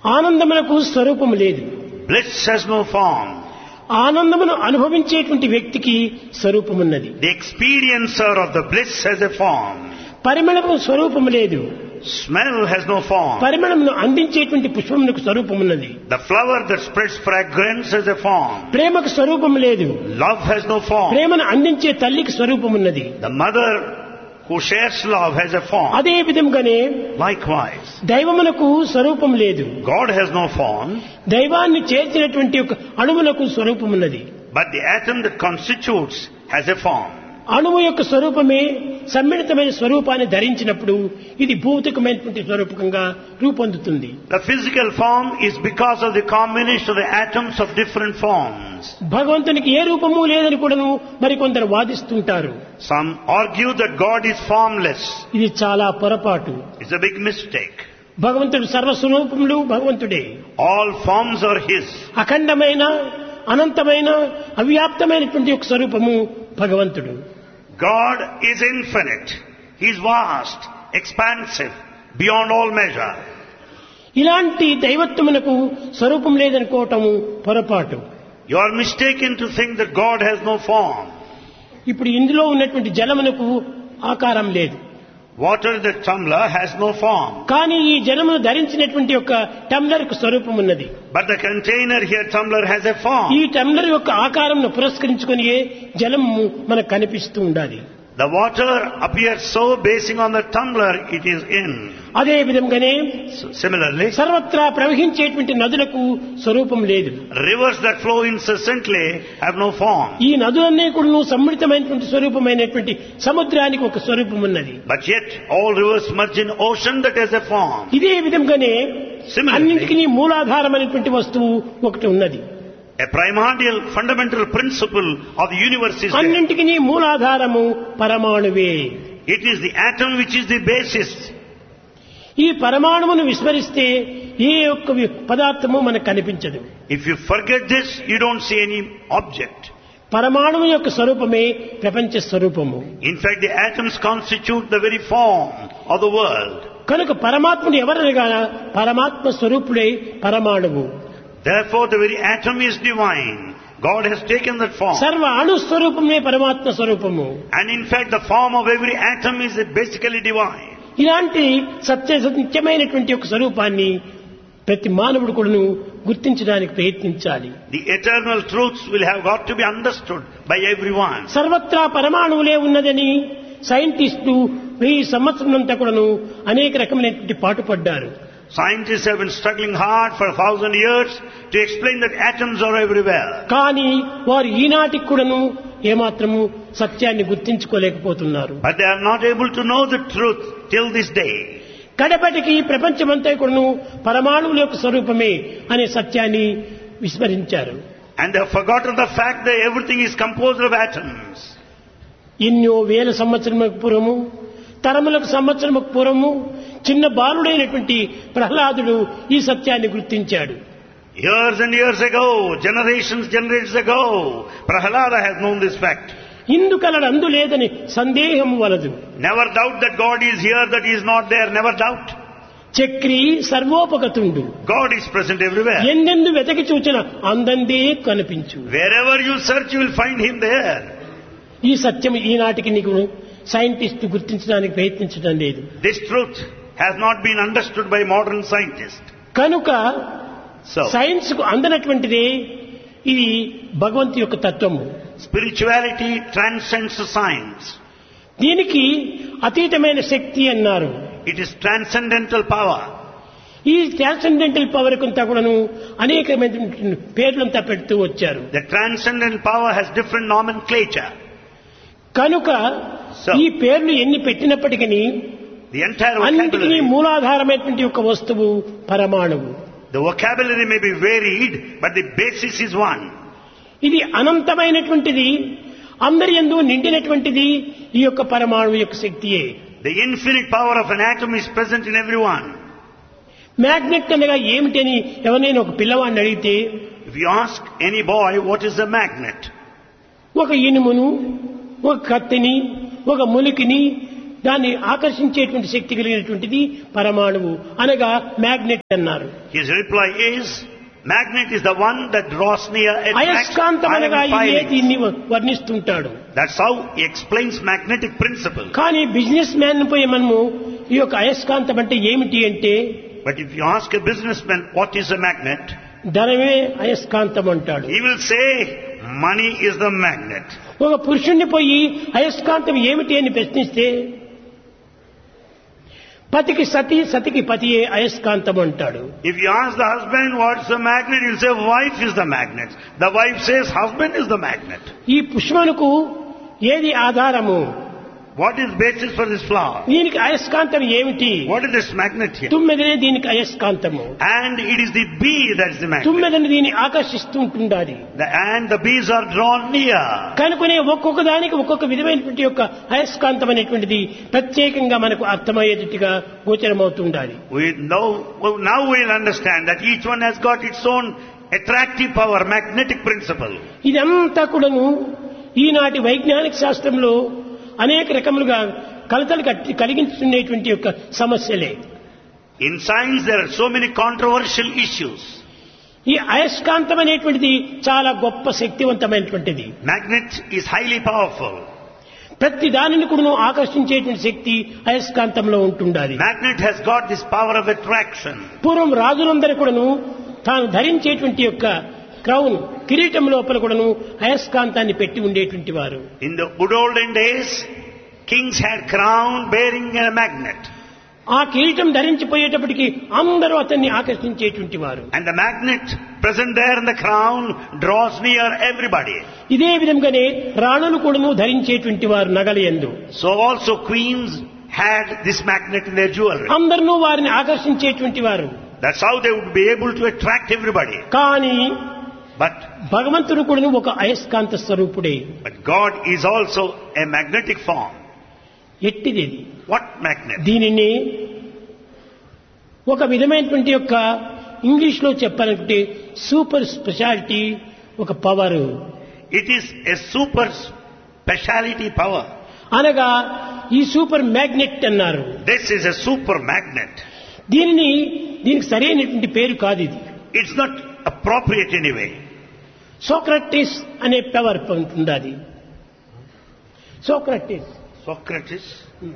ఆనందమునకు స్వరూపము లేదు Bliss has no form. ఆనందమును అనుభవించేటువంటి వ్యక్తికి స్వరూపమున్నది The experiencer of the bliss has a form. పరిమళము స్వరూపము లేదు Smell has no form. పరిమళమును అందించేటువంటి పుష్పమునకు స్వరూపమున్నది The flower that spreads fragrance has a form. ప్రేమకు స్వరూపము లేదు Love has no form. ప్రేమను అందించే తల్లికి స్వరూపమున్నది The mother who shares love has a form. అదే విధంగానే Likewise, దైవమునకు స్వరూపం లేదు God has no form, దైవాన్ని చేర్చినటువంటి ఒక అణువునకు స్వరూపమున్నది but the atom that constitutes has a form. అణువు యొక్క స్వరూపమే సమ్మిళితమైన స్వరూపాన్ని ధరించినప్పుడు ఇది భౌతికమైనటువంటి స్వరూపకంగా రూపొందుతుంది The physical form is because of the combination of the atoms of different forms. భగవంతునికి ఏ రూపము లేదని కూడాను మరికొందరు వాదిస్తుంటారు Some argue that God is formless. ఇది చాలా పొరపాటు It's a big mistake. భగవంతుడు సర్వస్వరూపములు భగవంతుడే All forms are His. అఖండమైన అనంతమైన అవ్యాప్తమైనటువంటి ఒక స్వరూపము భగవంతుడు God is infinite. He is vast, expansive, beyond all measure. ఇలాంటి దైవత్వమునకు స్వరూపం లేదనుకోవటము పొరపాటు You are mistaken to think that God has no form. ఇప్పుడు ఇందులో ఉన్నటువంటి జలమునకు ఆకారం లేదు Water in the tumbler has no form. కానీ ఈ జలమును ధరించినటువంటి యొక్క టంబ్లర్కు స్వరూపం ఉన్నది But the container here, tumbler, has a form. ఈ టంబ్లర్ యొక్క ఆకారంను పురస్కరించుకొని జలము మనకు కనిపిస్తూ ఉండాలి The water appears so basing on the tumbler it is in. అదే విధంగానే So similarly, సర్వత్రా ప్రవహించేటువంటి నదులకు స్వరూపం లేదు rivers that flow incessantly have no form. ఈ నదులన్నీ కూడా సమ్మిళితమైనటువంటి స్వరూపమైనటువంటి సముద్రానికి ఒక స్వరూపం ఉన్నది But yet all rivers merge in ocean that has a form. ఇదే విధంగానే Similarly, అన్నింటికి మూలాధారమైనటువంటి వస్తువు ఒకటి ఉన్నది a primordial fundamental principle of the universe is there. అన్నింటికి మూలాధారము పరమాణువే It is the atom which is the basis. ఈ పరమాణువును విస్మరిస్తే ఏ ఒక్క వి- పదార్థము మనకు కనిపించదు If you forget this, you don't see any object. పరమాణువు యొక్క స్వరూపమే ప్రపంచ స్వరూపము In fact, the atoms constitute the very form of the world. కనుక పరమాత్ముడు ఎవరనగా పరమాత్మ స్వరూపుడే పరమాణువు Therefore, the very atom is divine. God has taken that form. సర్వ అణు స్వరూపమే పరమాత్మ స్వరూపము And in fact, the form of every atom is basically divine. ఇలాంటి సత్య నిత్యమైనటువంటి ఒక స్వరూపాన్ని ప్రతి మానవుడు కూడాను గుర్తించడానికి ప్రయత్నించాలి The eternal truths will have got to be understood by everyone. సర్వత్రా పరమాణువులే ఉన్నదని సైంటిస్టులు వెయ్యి సంవత్సరంతా కూడాను అనేక రకమైనటువంటి పాటుపడ్డారు Scientists have been struggling hard for a thousand years to explain that atoms are everywhere. కానీ వారు ఈనాటికి కూడాను ఏమాత్రము సత్యాన్ని గుర్తించుకోలేకపోతున్నారు But they are not able to know the truth till this day. కడపటికి ప్రపంచమంతా కూడాను పరమాణువుల యొక్క స్వరూపమే అనే సత్యాన్ని విస్మరించారు And they have forgotten the fact that everything is composed of atoms. ఎన్నో వేల సంవత్సరములకు పూర్వము తరములకు సంవత్సరముకు పూర్వము చిన్న బాలుడైనటువంటి ప్రహ్లాదుడు ఈ సత్యాన్ని గుర్తించాడు Years and years ago, generations, generations ago, Prahalada has known this fact. ఇందుకలడు అందు లేదని సందేహం వలదు Never doubt that God is here, that He is not there. Never doubt. Chakri సర్వోపగతుండు God is present everywhere. ఎందెందు వెతకి చూచిన అందందే కనిపించు Wherever you search, you will find Him there. ఈ సత్యం ఈనాటికి నీకు scientist గుర్తించడానికి ప్రయత్నించడం లేదు This truth has not been understood by modern scientists. కనుక So, science కు అందనటువంటిదే ఇది భగవంతు యొక్క తత్వము spirituality transcends science. దీనికి అతీతమైన శక్తి అన్నారు It is transcendental power. ఈ ట్రాన్సెండెంటల్ పవర్ కొంతా కూడాను అనేకమైన పేర్లంతా పెడుతూ వచ్చారు The transcendent power has different nomenclature. కనుక So, ఈ పేర్లు ఎన్ని పెట్టినప్పటికీ the entire అన్నింటినీ vocabulary, మూలాధారమైనటువంటి ఒక వస్తువు పరమాణువు the vocabulary may be varied, but the basis is one. ఇది అనంతమైనటువంటిది అందరి ఎందు నిండినటువంటిది ఈ యొక్క పరమాణువు యొక్క శక్తియే The infinite power of an atom is present in everyone. Magnet అనగా ఏమిటని ఎవరైనా ఒక పిల్లవాడిని అడిగితే If you ask any boy what is a magnet, ఒక ఇనుమును ఒక కత్తిని ఒక ములికిని దాన్ని ఆకర్షించేటువంటి శక్తి కలిగినటువంటిది పరమాణువు అనగా మ్యాగ్నెట్ అన్నారు His reply is, magnet is the one that draws near, attracts అయస్కాంతం అనగా iron ఇదే filings. దీన్ని వర్ణిస్తుంటాడు That's how he explains magnetic principle. కానీ బిజినెస్ మ్యాన్ పోయి మనము ఈ యొక్క అయస్కాంతం అంటే ఏమిటి అంటే But if you ask a businessman what is a magnet, ధనమే అయస్కాంతం అంటాడు he will say money is the magnet. ఒక పురుషుణ్ణి పోయి అయస్కాంతం ఏమిటి అని ప్రశ్నిస్తే పతికి సతి సతికి పతియే అయస్కాంతం అంటాడు If you ask the husband what's the magnet, he'll say wife is the magnet. The wife says husband is the magnet. ఈ పుష్పమునకు ఏది ఆధారము What is basis for this flower? దీనికి అయస్కాంతం ఏమిటి What is this magnet here? తుమ్మెదనే దీనికి అయస్కాంతము And it is the bee that is the magnet. తుమ్మెదని దీన్ని ఆకర్షిస్తూ ఉంటుండాలి The, and the bees are drawn near. కనుకనే ఒక్కొక్క దానికి ఒక్కొక్క విధమైనటువంటి యొక్క అయస్కాంతం అనేటువంటిది ప్రత్యేకంగా మనకు అర్థమయ్యేటట్టుగా గోచరమవుతుండాలి We know, well, now we'll understand that each one has got its own attractive power, magnetic principle. ఇదంతా కూడాను ఈనాటి వైజ్ఞానిక శాస్త్రంలో అనేక రకములుగా కలతలు కట్టి- కలిగించుకునేటువంటి యొక్క సమస్యలే In science, there are so many controversial issues. ఈ అయస్కాంతం అనేటువంటిది చాలా గొప్ప శక్తివంతమైనటువంటిది Magnet is highly powerful. ప్రతి దానిని కూడా ఆకర్షించేటువంటి శక్తి అయస్కాంతంలో ఉంటుండాలి Magnet has got this power of attraction. పూర్వం రాజులందరూ కూడాను తాను ధరించేటువంటి యొక్క క్రౌన్ కిరీటం లోపల కూడాను అయస్కాంతాన్ని పెట్టి ఉండేటువంటి వారు In the good olden days, kings had crown bearing a magnet. ఆ కిరీటం ధరించిపోయేటప్పటికి అందరూ అతన్ని ఆకర్షించేటువంటి వారు And the magnet present there in the crown draws near everybody. ఇదే విధంగానే రాణులు కూడాను ధరించేటువంటి వారు నగల ఎందు So also queens had this magnet in their jewelry. అందరినూ వారిని ఆకర్షించేటువంటి వారు That's how they would be able to attract everybody. కానీ But, భగవంతుడు కూడాను ఒక అయస్కాంత స్వరూపుడే but God is also a magnetic form. ఎట్టిది ఇది What magnet? దీనిని ఒక విధమైనటువంటి యొక్క ఇంగ్లీష్ లో చెప్పాలంటే సూపర్ స్పెషాలిటీ ఒక power It is a super speciality power. అనగా ఈ సూపర్ మ్యాగ్నెట్ అన్నారు This is a super magnet. దీనిని దీనికి సరైనటువంటి పేరు కాదు ఇది It's not appropriate anyway. Socrates అనే పవర్ ఉంటుంది అది సోక్రటిస్ Socrates,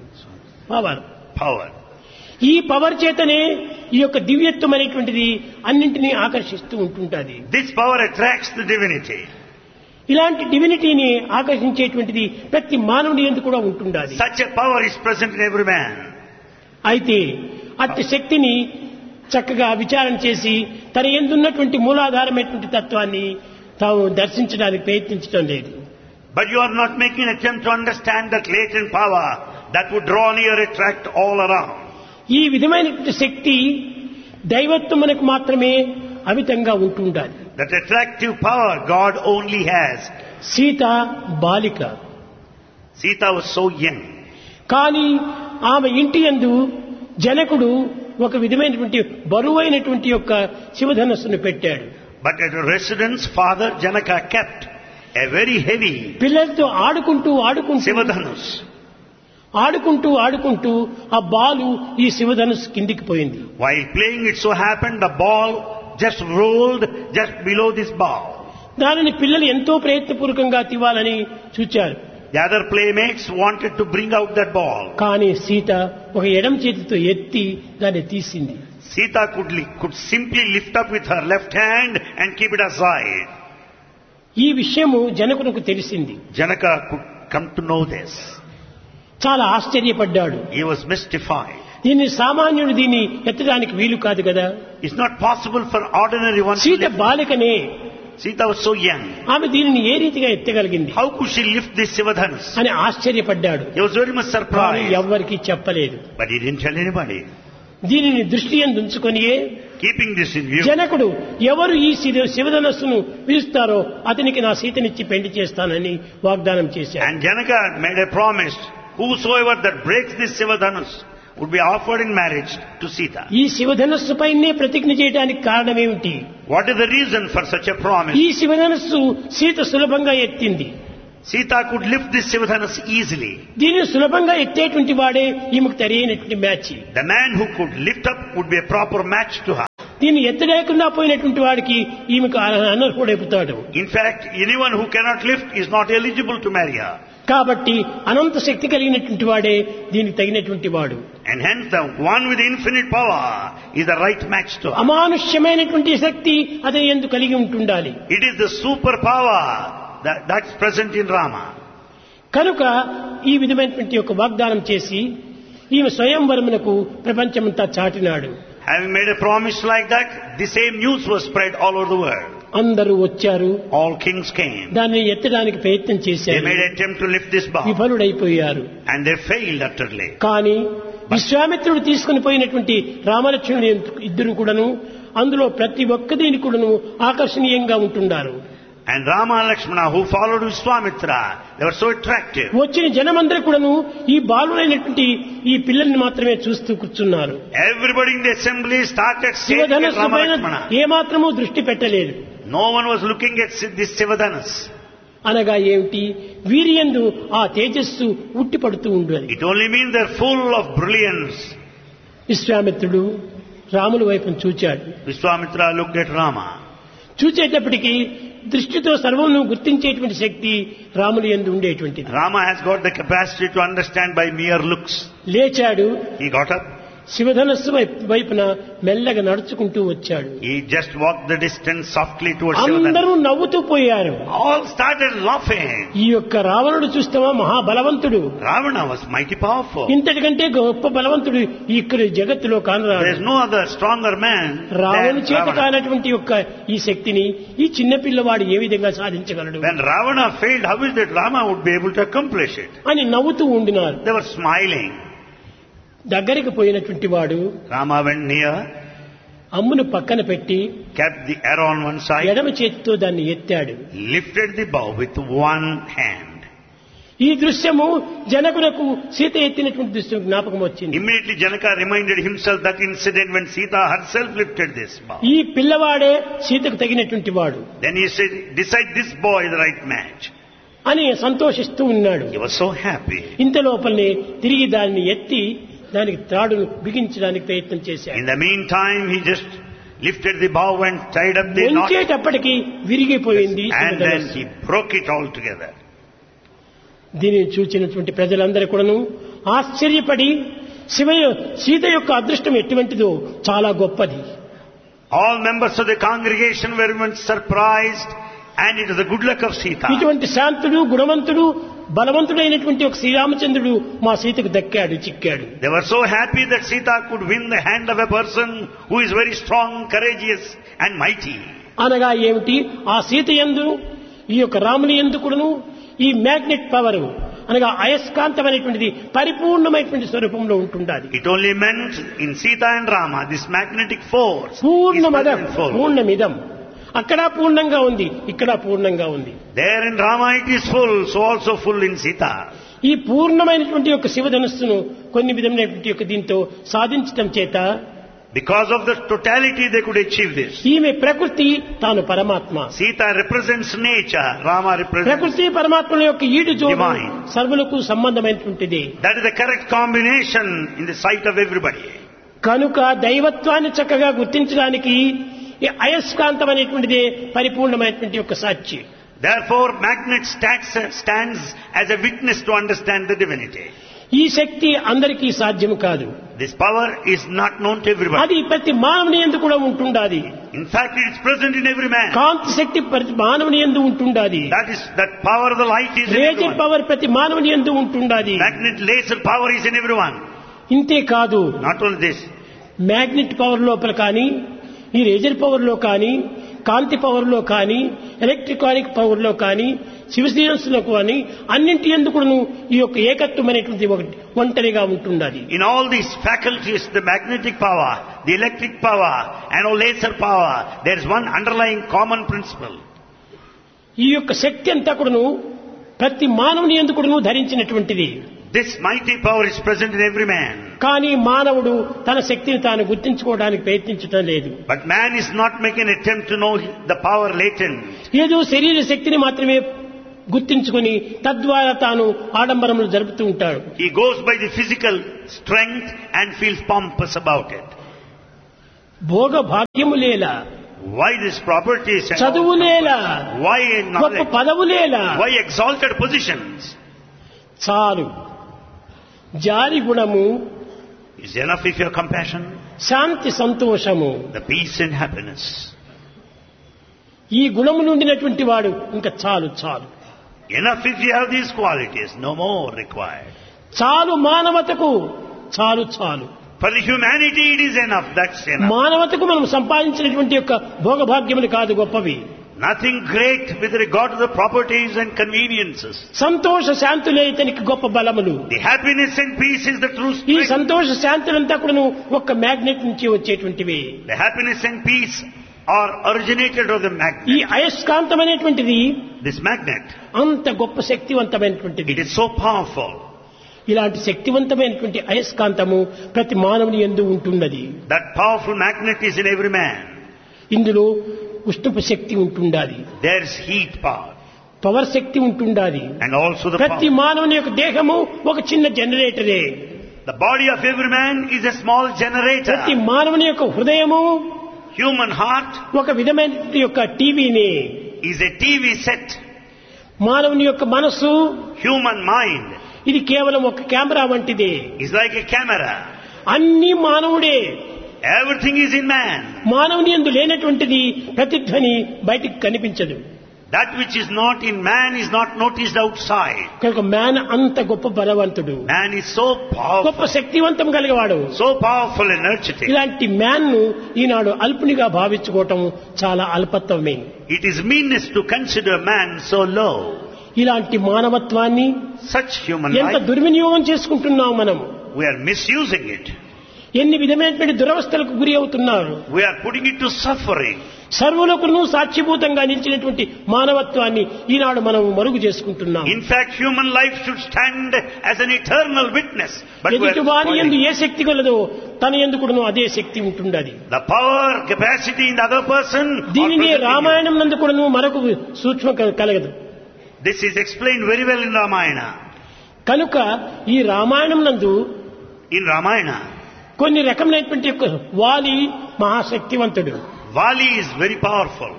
పవర్ power. ఈ పవర్ చేతనే ఈ యొక్క దివ్యత్వం అనేటువంటిది అన్నింటినీ ఆకర్షిస్తూ ఉంటుంటుంది This power attracts the divinity. ఇలాంటి డివినిటీని ఆకర్షించేటువంటిది ప్రతి మానవుని ఎందుకు కూడా ఉంటుండాలి Such a power is present in every man. అయితే అట్టి శక్తిని చక్కగా విచారణ చేసి తన ఎందున్నటువంటి మూలాధారమైనటువంటి తత్వాన్ని తాము దర్శించడానికి ప్రయత్నించడం లేదు But you are not making an attempt to understand that latent power that would draw near, attract all around. ఈ విధమైనటువంటి శక్తి దైవత్వమునకు మాత్రమే అమితంగా ఉంటుండాలి That attractive power God only has. Sita బాలిక Sita was so young. కానీ ఆమె ఇంటి యందు జనకుడు ఒక విధమైనటువంటి బరువైనటువంటి యొక్క శివధనస్సును పెట్టాడు But at a residence, Father Janaka kept a very heavy పిల్లలతో ఆడుకుంటూ ఆడుకుంటూ Sivadhanus. ఆడుకుంటూ ఆడుకుంటూ ఆ బాలు ఈ శివధనుస్సు కిందికి పోయింది While playing, it so happened the ball just rolled just below this ball. దానిని పిల్లలు ఎంతో ప్రయత్నపూర్వకంగా తివ్వాలని చూచారు The other playmates wanted to bring out that ball. కానీ సీత ఒక ఎడం చేతితో ఎత్తి దాన్ని తీసింది Sita could, li- could simply lift up with her left hand and keep it aside. ఈ విషయము జనకునకు తెలిసింది Janaka could come to know this. చాలా ఆశ్చర్యపడ్డాడు He was mystified. దీన్ని సామాన్యుడు దీన్ని ఎత్తడానికి వీలు కాదు కదా It's not possible for ordinary one to Sita lift. బాలికనే Sita was so young. ఆమె దీనిని ఏ రీతిగా ఎత్తగలిగింది How could she lift this Sivadhanus? అని ఆశ్చర్యపడ్డాడు He was very much కానీ surprised. ఎవ్వరికీ చెప్పలేదు But he didn't tell anybody. దీనిని దృష్టి ఉంచుకొనియే Keeping this in view, జనకుడు ఎవరు ఈ శివ- శివధనస్సును పిలుస్తారో అతనికి నా సీతనిచ్చి పెళ్లి చేస్తానని వాగ్దానం చేశాడు and Janaka made a promise, whosoever that breaks this Sivadhanus would be offered in marriage to Sita. ఈ శివధనస్సు పైనే ప్రతిజ్ఞ చేయడానికి కారణమేమిటి What is the reason for such a promise? ఈ శివధనస్సు సీత సులభంగా ఎత్తింది Sita could lift this Sivadhanas easily. దీనిని సులభంగా ఎత్తేటువంటి వాడే ఈమెకు తెలియనటువంటి match The man who could lift up would be a proper match to her. దీన్ని ఎత్తలేకుండా పోయినటువంటి వాడికి ఈమెకు అనర్హుడైపోతాడు In fact, anyone who cannot lift is not eligible to marry her. కాబట్టి అనంత శక్తి కలిగినటువంటి వాడే దీనికి తగినటువంటి వాడు And hence the one with infinite power is the right match to her. అమానుష్యమైనటువంటి శక్తి అతని ఎందుకు కలిగి ఉంటుండాలి It is the superpower that, that's present in Rama. కనుక ఈ విధమైనటువంటి ఒక వాగ్దానం చేసి ఈమె స్వయంవరమునకు ప్రపంచమంతా చాటినాడు Having made a promise like that, the same news was spread all over the world. అందరూ వచ్చారు All kings came. దాన్ని ఎత్తడానికి ప్రయత్నం They చేశారు made an attempt to lift this bow విఫలుడైపోయారు and they failed utterly. కానీ విశ్వామిత్రుడు తీసుకుని పోయినటువంటి రామలక్ష్మణుడు ఇద్దరు కూడాను అందులో ప్రతి ఒక్క దీని కూడాను ఆకర్షణీయంగా ఉంటున్నారు And Rama and Lakshmana who followed Vishwamitra, they were so attractive. వచ్చిన జనమందరూ కూడాను ఈ బాలులైనటువంటి ఈ పిల్లల్ని మాత్రమే చూస్తూ కూర్చున్నారు Everybody in the assembly started staring at శివధనస్సు Rama పైన Lakshmana. ఏమాత్రమూ దృష్టి పెట్టలేదు No one was looking at this Sivadanas. అనగా ఏమిటి వీరియందు ఆ తేజస్సు ఉట్టి పడుతూ ఉండేది It only means they're full of brilliance. విశ్వామిత్రుడు రాముల వైపు చూచాడు Vishwamitra looked at Rama. చూచేటప్పటికి దృష్టితో సర్వమును గుర్తించేటువంటి శక్తి రాములు ఎందు ఉండేటువంటిది Rama has got the capacity to understand by mere looks. లేచాడు He got up. శివధనస్సు వైపు- వైపున మెల్లగా నడుచుకుంటూ వచ్చాడు He just walked the distance softly towards అందరూ Sivadanas. నవ్వుతూ పోయారు All started laughing. ఈ యొక్క రావణుడు చూస్తావా మహాబలవంతుడు Ravana was mighty powerful. ఇంతటికంటే గొప్ప బలవంతుడు ఇక్కడ జగత్తులో There కానరాడు is no other stronger man రావణు than చేత Ravana. కానటువంటి యొక్క ఈ శక్తిని ఈ చిన్న పిల్లవాడు ఏ విధంగా సాధించగలడు When Ravana failed, how is that Rama would be able to accomplish it? అని నవ్వుతూ ఉండినారు They were smiling. దగ్గరికి పోయినటువంటి వాడు Rama went near, అమ్మును పక్కన పెట్టి kept the arrow on one side, ఎడమ చేతితో దాన్ని ఎత్తాడు lifted the bow with one hand. ఈ దృశ్యము జనకులకు సీత ఎత్తినటువంటి దృశ్యం జ్ఞాపకం వచ్చింది Immediately Janaka reminded himself that incident when Sita herself lifted this bow. ఈ పిల్లవాడే సీతకు తగినటువంటి వాడు Then he said, decide this boy is the right match. అని సంతోషిస్తూ ఉన్నాడు He was so happy. ఇంత లోపలనే తిరిగి దాన్ని ఎత్తి దానికి త్రాడును బిగించడానికి ప్రయత్నం చేశాడు In the meantime, he just lifted the bow and tied up the knot ఉంచేటప్పటికి విరిగిపోయింది and then శివధనస్సు. he broke it all together. దీనిని చూచినటువంటి ప్రజలందరూ కూడాను ఆశ్చర్యపడి శివ సీత యొక్క అదృష్టం ఎటువంటిదో చాలా గొప్పది All members of the congregation were even surprised and it was the good luck of Sita. ఇటువంటి శాంతుడు గుణవంతుడు బలవంతుడైనటువంటి ఒక శ్రీరామచంద్రుడు మా సీతకు దక్కాడు చిక్కాడు They were so happy that Sita could win the hand of a person who is very strong, courageous and mighty. అనగా ఏమిటి ఆ సీత ఎందు ఈ యొక్క రాముని ఎందు కూడాను ఈ మ్యాగ్నెట్ పవర్ అనగా అయస్కాంతం అనేటువంటిది పరిపూర్ణమైనటువంటి స్వరూపంలో ఉంటుండాలి It only meant in Sita and Rama, this magnetic force is పూర్ణమదం present full. పూర్ణమిదం అక్కడ పూర్ణంగా ఉంది ఇక్కడ పూర్ణంగా ఉంది There in Rama it is full, so also full in Sita. ఈ పూర్ణమైనటువంటి యొక్క శివధనుస్సును కొన్ని విధమైనటువంటి యొక్క దీంతో సాధించటం చేత Because of the totality they could achieve this. ఈమె ప్రకృతి తాను పరమాత్మ Sita represents nature, Rama represents. ప్రకృతి పరమాత్మల యొక్క ఈడు జోడు Divine. సర్వులకు సంబంధమైనటువంటిది That is the correct combination in the sight of everybody. కనుక దైవత్వాన్ని చక్కగా గుర్తించడానికి ఈ అయస్కాంతం అనేటువంటిదే పరిపూర్ణమైనటువంటి యొక్క సాక్షి Therefore, magnet stands, stands as a witness to understand the divinity. ఈ శక్తి అందరికీ సాధ్యం కాదు This power is not known to everybody. అది ప్రతి మానవుని ఎందు కూడా ఉంటుండాది In fact, it is present in every man. కాంతి శక్తి ప్రతి మానవుని ఎందు ఉంటుండాది That is, that power of the light is in రేజర్ everyone. పవర్ ప్రతి మానవుని ఎందు ఉంటుండాది Magnet laser power is in everyone. ఇంతే కాదు Not only this, magnet power లోపల కానీ ఈ రేజర్ పవర్ లో కానీ కాంతి పవర్ లో కానీ ఎలక్ట్రికానిక్ పవర్ లో కానీ శివశీరస్సులో కానీ అన్నింటి ఎందుకును ఈ యొక్క ఏకత్వం అనేటువంటి ఒకటి ఒంటరిగా ఉంటుండాలి in all these faculties, the magnetic power, the electric power, and all laser power, there is one underlying common principle. ఈ యొక్క శక్తి అంతా కూడాను ప్రతి మానవుని ఎందుకును ధరించినటువంటిది This mighty power is present in every man. కానీ మానవుడు తన శక్తిని తాను గుర్తించుకోవడానికి ప్రయత్నించటం లేదు But man is not making an attempt to know the power latent. ఏదో శరీర శక్తిని మాత్రమే గుర్తించుకొని తద్వారా తాను ఆడంబరములు జరుపుతూ ఉంటాడు He goes by the physical strength and feels pompous about it. భోగ భాగ్యము లేలా Why this properties and చదువు లేలా why గొప్ప knowledge? పదవు లేలా Why exalted positions? చాలు జారి గుణము Is enough if you have compassion, శాంతి సంతోషము the peace and happiness. ఈ గుణము నుండినటువంటి వాడు ఇంకా చాలు చాలు Enough if you have these qualities, no more required. చాలు మానవతకు చాలు చాలు For the humanity it is enough, that's enough. మానవతకు మనం సంపాదించినటువంటి యొక్క భోగభాగ్యములు కాదు గొప్పవి Nothing great with regard to the properties and conveniences. సంతోష శాంతులే ఇతనికి గొప్ప బలములు The happiness and peace is the true ఈ strength. సంతోష శాంతులంతా కూడాను ఒక్క మ్యాగ్నెట్ నుంచి వచ్చేటువంటివి The happiness and peace are originated of the ఈ magnet. అయస్కాంతం అనేటువంటిది This magnet, అంత గొప్ప శక్తివంతమైనటువంటిది it is so powerful. ఇలాంటి శక్తివంతమైనటువంటి అయస్కాంతము ప్రతి మానవుని ఎందు ఉంటున్నది That powerful magnet is in every man. ఇందులో ఉష్ణపు శక్తి ఉంటుండాలి There is heat power power శక్తి ఉంటుండాలి and also the ప్రతి power. మానవుని యొక్క దేహము ఒక చిన్న జనరేటరే The body of every man is a small ప్రతి generator. మానవుని యొక్క హృదయము Human heart ఒక విధమైన యొక్క టీవీని is a TV set. మానవుని యొక్క మనస్సు Human mind ఇది కేవలం ఒక కెమెరా వంటిదే is like a camera. అన్ని మానవుడే Everything is in man. మానవుని ఎందు లేనటువంటిది ప్రతిధ్వని బయటికి కనిపించదు That which is not in man is not noticed outside. కనుక మ్యాన్ అంత గొప్ప బలవంతుడు Man is so గొప్ప powerful, శక్తివంతం కలిగేవాడు so powerful, energetic. ఇలాంటి మ్యాన్ ను ఈనాడు అల్పునిగా భావించుకోవటం చాలా అల్పత్వమే It is meanness to consider man so low. ఇలాంటి మానవత్వాన్ని Such human ఎంత life, దుర్వినియోగం చేసుకుంటున్నాం మనం we are misusing it. ఎన్ని విధమైనటువంటి దురవస్థలకు గురి అవుతున్నారు We are putting it to suffering. సర్వులకును సాక్షిభూతంగా నిలిచినటువంటి మానవత్వాన్ని ఈనాడు మనం మరుగు చేసుకుంటున్నాం In fact, human life should stand as an eternal witness. But we ఎదుటి వారి are ఎందు spoiling. ఏ శక్తి కలదో తన ఎందుకును అదే శక్తి ఉంటుండది the power, capacity in the other person. are దీనినే present in you. రామాయణం నందు కూడాను మరొక సూక్ష్మ క- కలగదు This is explained very well in Ramayana. కనుక ఈ రామాయణం నందు In Ramayana, కొన్ని రకమైనటువంటి యొక్క వాలి మహాశక్తివంతుడు Vali is very powerful.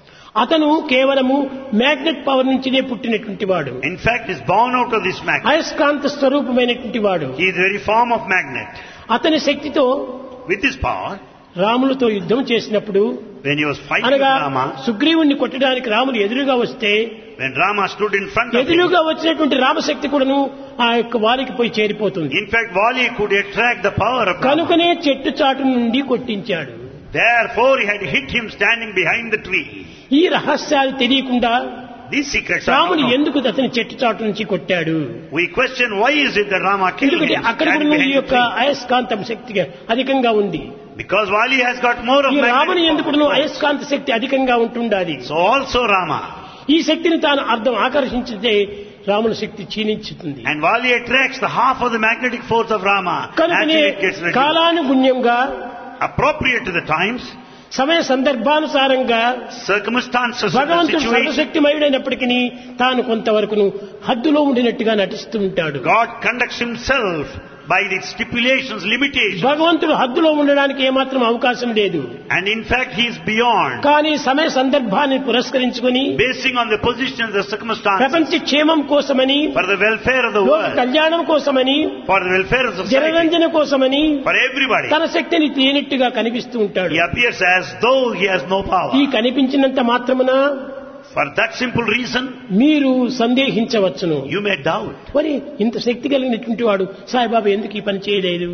అతను కేవలము మ్యాగ్నెట్ పవర్ నుంచినే పుట్టినటువంటి వాడు In fact, is born out of this magnet. అయస్కాంత స్వరూపమైనటువంటి వాడు He is the very form of magnet. అతని శక్తితో With his power, రాములతో యుద్ధం చేసినప్పుడు when he was fighting with అనగా Rama, సుగ్రీవుణ్ణి కొట్టడానికి రాములు ఎదురుగా వస్తే when Rama stood in front of him, ఎదురుగా వచ్చినటువంటి రామశక్తి కూడాను ఆ యొక్క వారికి పోయి చేరిపోతుంది in fact, Vali could attract the power of Rama. కనుకనే చెట్టు చాటు నుండి కొట్టించాడు Therefore, he had hit him standing behind the tree. ఈ రహస్యాలు తెలియకుండా These secrets are రాముడు not known. ఎందుకు అతని చెట్టు చాటు నుంచి కొట్టాడు We question why is it that Rama killed ఎందుకంటే him అక్కడ standing కూడా ఈ behind the యొక్క tree? అయస్కాంతం శక్తిగా అధికంగా ఉంది Because Vali has got more of ఈ రాముని magnetic ఎందుకు power. అయస్కాంత శక్తి అధికంగా ఉంటుండాలి So also Rama. ఈ శక్తిని తాను అర్థం ఆకర్షించితే రాముని శక్తి క్షీణించుతుంది And Vali attracts the half of the magnetic force of Rama. కనుకనే Naturally it gets reduced. కాలానుగుణ్యంగా Appropriate to the times, సమయ సందర్భానుసారంగా circumstances of the భగవంతుడు situation, సర్వశక్తిమయుడైనప్పటికీ తాను కొంతవరకు హద్దులో ఉండినట్టుగా నటిస్తూ ఉంటాడు God conducts himself by the stipulations, limitations. భగవంతుడు హద్దులో ఉండడానికి ఏమాత్రం అవకాశం లేదు And in fact, he is beyond. కానీ సమయ సందర్భాన్ని పురస్కరించుకుని Basing on the positions, the circumstances, ప్రపంచ క్షేమం కోసమని for the welfare of the లోక world, కళ్యాణం కోసమని for the welfare of society, జనరంజన కోసమని for everybody. తన శక్తిని తేనెట్టుగా కనిపిస్తూ ఉంటాడు He appears as though he has no power. ఈ కనిపించినంత మాత్రమున For that simple reason, మీరు సందేహించవచ్చును you may doubt. మరి ఇంత శక్తి కలిగినటువంటి వాడు సాయిబాబా ఎందుకు ఈ పని చేయలేదు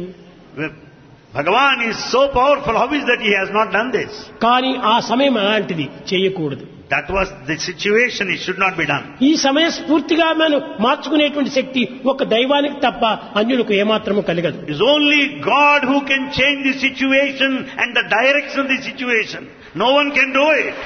Bhagavan is so powerful, how is that he has not done this? కానీ ఆ సమయం అలాంటిది చేయకూడదు That was the situation, it should not be done. ఈ సమయ స్ఫూర్తిగా మనం మార్చుకునేటువంటి శక్తి ఒక దైవానికి తప్ప అన్యులకు ఏమాత్రము కలగదు It is only God who can change the situation and the direction of the situation. No one can do it.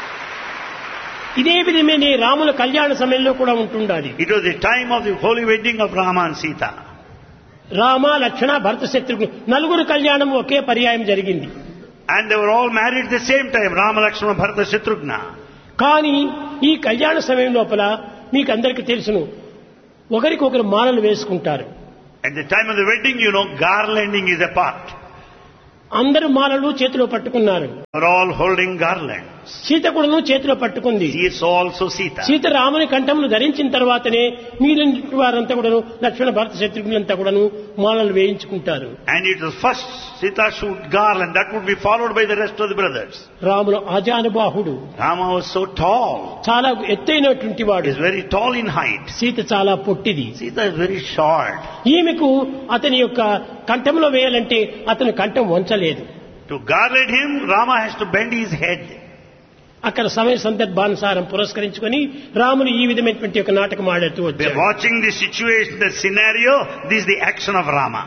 ఇదే విధమే రాముల కళ్యాణ సమయంలో కూడా ఉంటుండాలి It was the time of the holy wedding of Rama and Sita. Rama లక్షణ భరత శత్రుఘ్న నలుగురు కళ్యాణం ఒకే పర్యాయం జరిగింది And they were all married at the same time, Rama, Lakshmana, Bharata, Shatrughna. కానీ ఈ కళ్యాణ సమయం లోపల మీకు అందరికీ తెలుసును ఒకరికొకరు మాలలు వేసుకుంటారు At the time of the wedding, you know, garlanding is a part. అందరూ మాలలు చేతిలో పట్టుకున్నారు We're all holding garlands. Sita కూడాను చేతిలో పట్టుకుంది She is also Sita. Sita రాముని కంఠమును ధరించిన తర్వాతనే మీరంటి వారంతా కూడాను లక్ష్మణ భరత శత్రుఘ్నులంతా కూడాను మాలలు వేయించుకుంటారు And it was first Sita shoot garland. That would be followed by the rest of the brothers. Ramulu అజానుబాహుడు Rama was so tall. చాలా ఎత్తైనటువంటి వాడు Is very tall in height. Sita చాలా పొట్టిది Sita is very short. ఈమెకు అతని యొక్క కంఠంలో వేయాలంటే అతను కంఠం వంచలేదు To garland him, Rama has to bend his head. అక్కడ సమయ సందర్భానుసారం పురస్కరించుకొని రాములు ఈ విధమైనటువంటి ఒక నాటకం ఆడుతూ By వచ్చాడు watching the situation, the scenario, this is the action of Rama.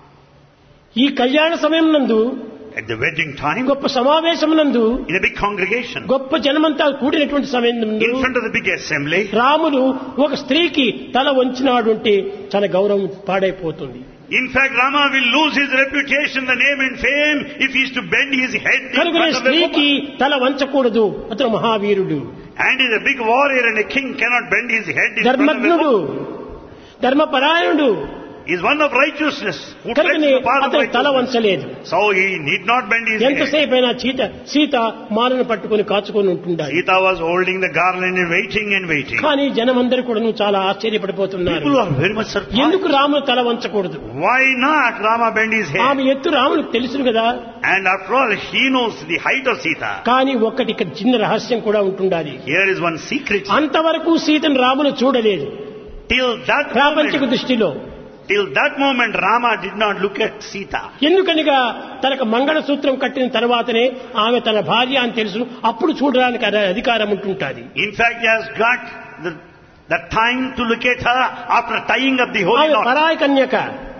ఈ కళ్యాణ సమయం నందు At the wedding time, గొప్ప సమావేశం నందు in a big congregation, గొప్ప జనమంతా కూడినటువంటి సమయం నందు in front of the big assembly, Ramulu ఒక స్త్రీకి తల వంచినాడు అంటే తన గౌరవం పాడైపోతుంది in fact, Rama will lose his reputation, the name and fame, if he is to bend his head in కనుకనే front of a స్త్రీకి woman. తల వంచకూడదు అతను మహావీరుడు And is a big warrior and a king cannot bend his head in front of a ధర్మజ్ఞుడు woman. ధర్మపరాయణుడు He is one of righteousness, who treads కనుకనే the path of అతను తల righteousness. వంచలేదు So he need not bend his head. ఎంతసేపు అయినా సీత సీత మాలను పట్టుకొని కాచుకొని ఉంటుండాలి Sita was holding the garland and waiting and waiting. కానీ జనమందరూ కూడా చాలా ఆశ్చర్యపడిపోతున్నారు People are very much surprised. ఎందుకు రాముడు తల వంచకూడదు Why not Rama bend his head? ఆమె ఎత్తు రాముడికి తెలుసును కదా And after all, he knows the height of Sita. కానీ ఒక్కటి ఇక్కడ చిన్న రహస్యం కూడా ఉంటుండాలి Here is one secret. అంతవరకు సీతను రాములు చూడలేదు Till that ప్రాపంచిక moment, దృష్టిలో till that moment, Rama did not look at Sita. ఎందుకనగా తనకు మంగళసూత్రం కట్టిన తర్వాతనే ఆమె తన భార్య అని తెలుసు అప్పుడు చూడడానికి అధ- అధికారం ఉంటుంటాది In fact, he has got the, the time to look at her after tying up the holy ఆమె knot. పరాయి కన్యక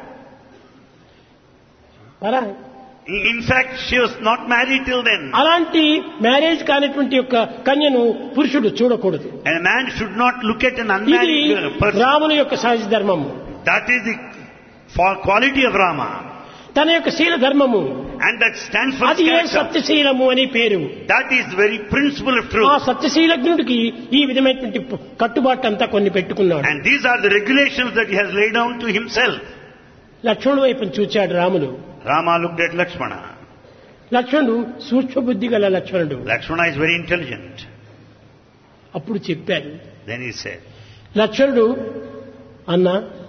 పరాయి In in fact, she was not married till then. అలాంటి మ్యారేజ్ కానిటువంటి యొక్క కన్యను పురుషుడు చూడకూడదు And a man should not look at an ఇది unmarried girl, person. రాముని యొక్క సహజ ధర్మము That is the for quality of Rama. తన యొక్క శీల ధర్మము And that stands for his అది ఏ character. సత్యశీలము అని పేరు That is the very principle of ఆ truth. సత్యశీలజ్ఞుడికి ఈ విధమైనటువంటి కట్టుబాటు అంతా కొన్ని పెట్టుకున్నాడు And these are the regulations that he has laid down to himself. లక్ష్మణుడు వైపు చూచాడు Ramulu Rama looked at Lakshmana. లక్ష్మణుడు సూక్ష్మ బుద్ధి గల లక్ష్మణుడు Lakshmana is very intelligent. అప్పుడు చెప్పాడు Then he said, లక్ష్మణుడు అన్న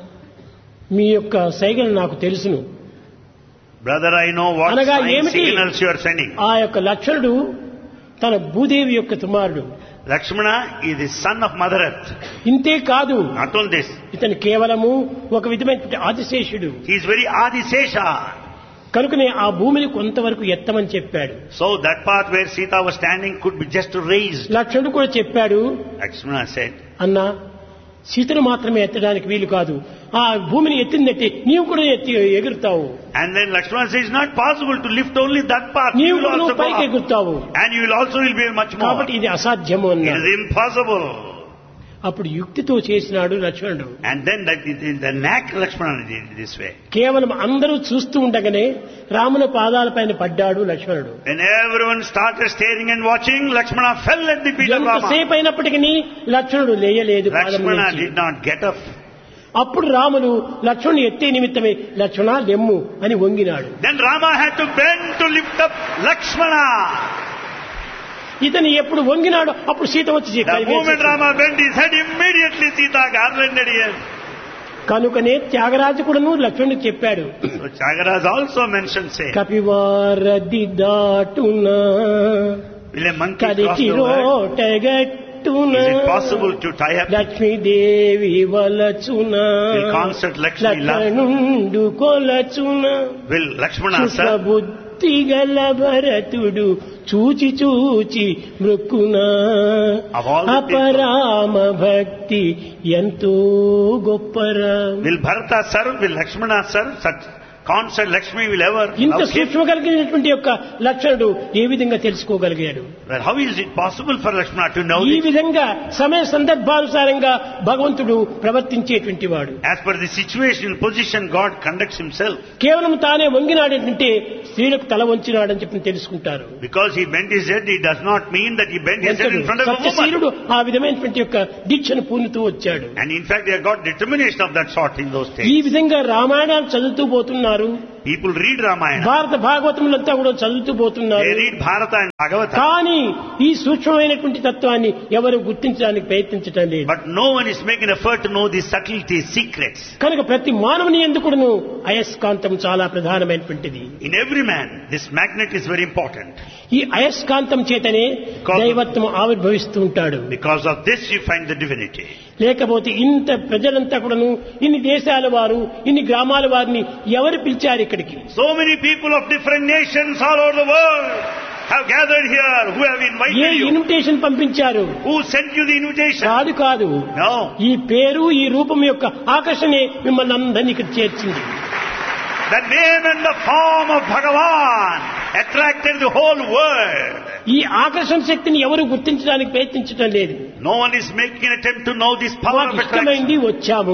మీ యొక్క సైగలు నాకు తెలుసును Brother, I know what అనగా sign ఏమిటి? signals you are sending. ఆ యొక్క లక్ష్మణుడు తన భూదేవి యొక్క కుమారుడు Lakshmana is the son of Mother Earth. ఇంతే కాదు Not only this, ఇతను కేవలము ఒక విధమైనటువంటి ఆదిశేషుడు he is very Adisesha. కనుకనే ఆ భూమిని కొంతవరకు ఎత్తమని చెప్పాడు So that part where Sita was standing could be just raised. లక్ష్మణుడు కూడా చెప్పాడు Lakshmana said, అన్నా సీతను మాత్రమే ఎత్తడానికి వీలు కాదు ఆ భూమిని ఎత్తిందంటే నీవు కూడా ఎత్తి ఎగురుతావు and then Lakshmana says, it's not possible to lift only that part. You నీవు will కూడా also నువ్వు go పైకి up. ఎగురుతావు And you will also will be much more. కాబట్టి ఇది అసాధ్యము It అన్నాడు is impossible. అప్పుడు యుక్తితో చేసినాడు లక్ష్మణుడు And then that, the knack Lakshmana did it this way. కేవలం అందరూ చూస్తూ ఉండగానే రాముల పాదాలపైన పడ్డాడు లక్ష్మణుడు When everyone started staring and watching, Lakshmana fell at the feet of Rama. ఎంతసేపు అయినప్పటికీ లక్ష్మణుడు లేయలేదు పాదం Lakshmana నుంచి. did not get up. అప్పుడు రాములు లక్ష్మణుని ఎత్తే నిమిత్తమే లక్ష్మణ లెమ్ము అని వంగినాడు Then Rama had to bend to lift up Lakshmana. ఇతను ఎప్పుడు వంగినాడు అప్పుడు సీత వచ్చి The చెప్పాడు. moment Rama bent his head, immediately Sita garlanded him. కనుకనే త్యాగరాజు కూడాను లక్ష్మణుడికి చెప్పాడు So Chagaras also mentioned, say, కపివారది దాటునా will a monkey cross కదికి the world? రోటగట్టున Is it possible to tie up? Lakshmidevi వలచున Will concert Lakshmi love? లక్ష్మణుండు కొలచున Will Lakshmana, sir, బుద్ధి గల భరతుడు చూచి చూచి మృక్కున Of all the అపరామ భక్తి ఎంతో గొప్పరా will Bharata serve? Will Lakshmana serve? Such consort Lakshmi will ever ఇంత love him. సూక్ష్మ కలిగినటువంటి యొక్క లక్షణుడు ఏ విధంగా తెలుసుకోగలిగాడు Well, how is it possible for Lakshmana to know ఈ this? విధంగా సమయ సందర్భానుసారంగా భగవంతుడు ప్రవర్తించేటువంటి వాడు As per the situation, position, God conducts himself. కేవలం తానే వంగినాడంటే స్త్రీలకు తల వంచినాడని చెప్పి తెలుసుకుంటారు Because he bent his head, it does not mean that he bent his head in front of a woman. సత్యశీలుడు ఆ విధమైనటువంటి యొక్క దీక్షను పూనుతూ వచ్చాడు And in fact, they have got determination of that sort in those ఈ days. విధంగా రామాయణాలు చదువుతూ పోతున్నారు People read Ramayana. భారత భాగవతములంతా కూడా చదువుతూ They పోతున్నారు read Bharata and Bhagavata. కానీ ఈ సూక్ష్మమైనటువంటి తత్వాన్ని ఎవరు గుర్తించడానికి ప్రయత్నించటం లేదు But no one is making effort to know the subtleties, secrets. కనుక ప్రతి మానవుని ఎందుకును అయస్కాంతం చాలా ప్రధానమైనటువంటిది In every man, this magnet is very important. ఈ అయస్కాంతం చేతనే దైవత్వం ఆవిర్భవిస్తూ ఉంటాడు Because of this, you find the divinity. లేకపోతే ఇంత ప్రజలంతా కూడాను ఇన్ని దేశాల వారు ఇన్ని గ్రామాల వారిని ఎవరు పిలిచారు ఇక్కడికి So many people of different nations all over the world have gathered here who have ఏ invited you. ఇన్విటేషన్ పంపించారు Who sent you the invitation? కాదు కాదు No. ఈ పేరు ఈ రూపం యొక్క ఆకర్షణే మిమ్మల్ని అందరినీ ఇక్కడ చేర్చింది The name and the form of Bhagavan attracted the whole world. ఈ ఆకర్షణ శక్తిని ఎవరు గుర్తించడానికి ప్రయత్నించడం లేదు No one is making an attempt to know this power మాకు of attraction. ఇష్టమైంది వచ్చాము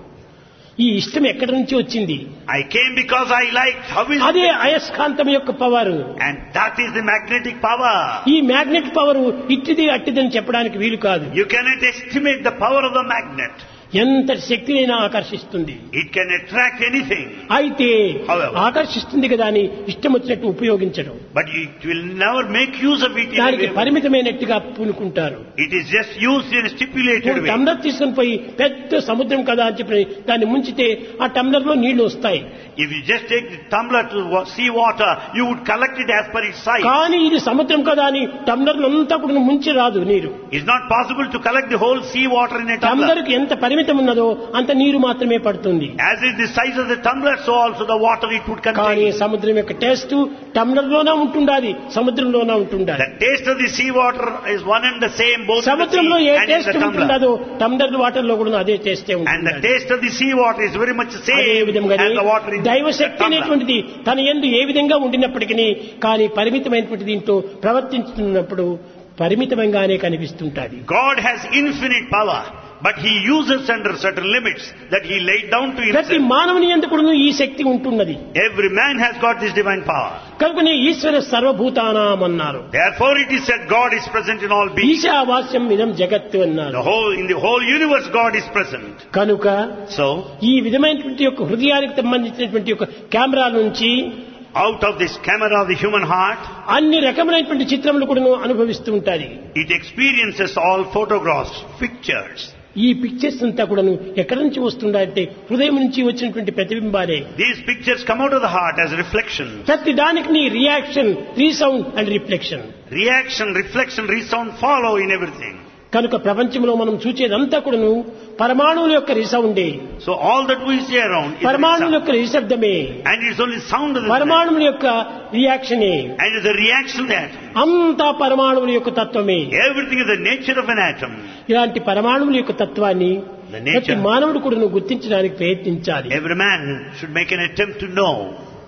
ఈ ఇష్టం ఎక్కడి నుంచి వచ్చింది I came because I liked. How is అదే it? అయస్కాంతం యొక్క power And that is the magnetic power. ఈ మ్యాగ్నెట్ పవర్ ఇట్టిది అట్టిదని చెప్పడానికి వీలు కాదు You cannot estimate the power of the magnet. ఎంత శక్తినైనా ఆకర్షిస్తుంది It can attract anything. అయితే However. ఆకర్షిస్తుంది కదా అని ఇష్టం వచ్చినట్టు ఉపయోగించడం But it will never make use of it in a దానికి way. పరిమితమైనట్టుగా పూనుకుంటారు It is just used in a stipulated ఇప్పుడు way. టమ్లర్ తీసుకుని పోయి పెద్ద సముద్రం కదా అని చెప్పి దాన్ని ముంచితే ఆ టమ్లర్ లో నీళ్లు వస్తాయి If you just take the tumbler to wa- sea water, you would collect it as per its size. కానీ ఇది సముద్రం కదా అని టమ్లర్ అంతా కూడా ముంచి రాదు నీరు It's not possible to collect the whole sea water in a tumbler. టమ్లర్ కి ఎంత పరిమితం ఉన్నదో అంత నీరు మాత్రమే పడుతుంది As is the size of the tumbler, so also the water it would కానీ contain. సముద్రం యొక్క టేస్ట్ టమ్లర్ లోనే ఉంటుండాలి సముద్రంలోనే ఉంటుండాలి The taste of the sea water is one and the same both in the సముద్రంలో ఏ sea and in taste the tumbler. ఉంటుండదో టమ్లర్ వాటర్ లో కూడా అదే టేస్టే And the ఉంటుంది taste of the sea water is very much the అదే same విధంగానే as the water in దైవశక్తి the tumbler. అనేటువంటిది తన ఎందు ఏ విధంగా ఉండినప్పటికీ కానీ పరిమితమైనటువంటి దీంతో ప్రవర్తించుతున్నప్పుడు పరిమితంగానే కనిపిస్తుంటాది God has infinite power, but He uses under certain limits that He laid down to ప్రతి Himself. మానవుని ఎందుకు ఈ శక్తి ఉంటున్నది Every man has got this divine power. కనుకనే ఈశ్వర సర్వభూతానాం అన్నారు Therefore it is said God is present in all beings. ఈశావాస్యం ఇదం జగత్తు అన్నారు The whole, in the whole universe God is present. కనుక So, ఈ విధమైనటువంటి యొక్క హృదయానికి సంబంధించినటువంటి యొక్క కెమెరా నుంచి out of this camera of the human heart, అన్ని రకములైనటువంటి చిత్రములు కూడా అనుభవిస్తూ ఉంటాయి it experiences all photographs, pictures. ఈ పిక్చర్స్ అంతా కూడాను ఎక్కడి నుంచి వస్తుందంటే హృదయం నుంచి వచ్చినటువంటి ప్రతిబింబాలే These pictures come out of the heart as reflection. ప్రతి దానికి నీ reaction resound and reflection Reaction, reflection, resound follow in everything. కనుక ప్రపంచంలో మనం చూచేదంతా కూడాను పరమాణువుల యొక్క రిసౌండే So all that we see around is పరమాణువుల sound. యొక్క నిశ్శబ్దమే And it's only sound of the sound. పరమాణువుల యొక్క రియాక్షనే And it's the reaction that అంతా పరమాణువుల యొక్క తత్వమే everything is the nature of an atom. ఇలాంటి పరమాణువుల యొక్క తత్వాన్ని The nature. ప్రతి మానవుడు కూడా నువ్వు గుర్తించడానికి ప్రయత్నించాలి Every man should make an attempt to know.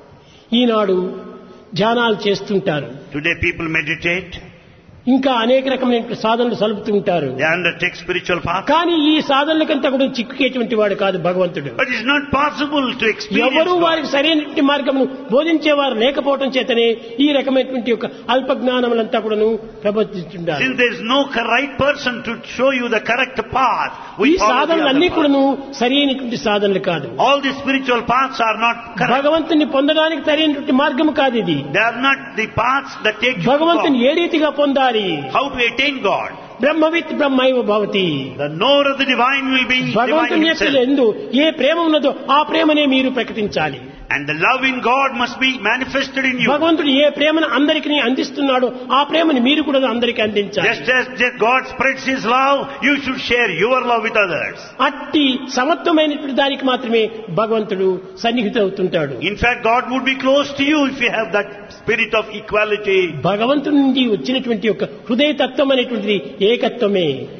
ఈనాడు ధ్యానాలు చేస్తుంటారు Today people meditate, ఇంకా అనేక రకమైన సాధనలు సలుపుతూ ఉంటారు they undertake spiritual path. కానీ ఈ సాధనలకంతా కూడా చిక్కుకేటువంటి వాడు కాదు భగవంతుడు But it's not possible to experience ఎవరు God. వారికి సరైనటువంటి మార్గమును బోధించేవారు లేకపోవటం చేతనే ఈ రకమైనటువంటి యొక్క అల్ప జ్ఞానములంతా కూడాను ప్రబోధిస్తుంటారు Since there is no cor- right person to show you the correct path, ఈ we follow the సాధనలన్నీ other path. కూడాను సరైనటువంటి సాధనలు కాదు All the spiritual paths are not correct. భగవంతుని పొందడానికి సరైనటువంటి మార్గం కాదు ఇది They are not the paths that take you to భగవంతుని God. ఏ రీతిగా పొందాలి How to attain God. బ్రహ్మవిత్ బ్రహ్మైవ భవతి The knower of the divine will be divine భగవంతుని యొక్క himself. ఎందు ఏ ప్రేమ ఉన్నదో ఆ ప్రేమనే మీరు ప్రకటించాలి And the love in God must be manifested in you. భగవంతుడు ఏ ప్రేమను అందరికీ అందిస్తున్నాడో ఆ ప్రేమను మీరు కూడా అందరికీ అందించాలి Just as just God spreads His love, you should share your love with others. అట్టి సమత్వమైనటువంటి దానికి మాత్రమే భగవంతుడు సన్నిహితవుతుంటాడు In fact, God would be close to you if you have that spirit of equality. భగవంతుడి నుండి వచ్చినటువంటి యొక్క హృదయ తత్వం అనేటువంటిది ఏకత్వమే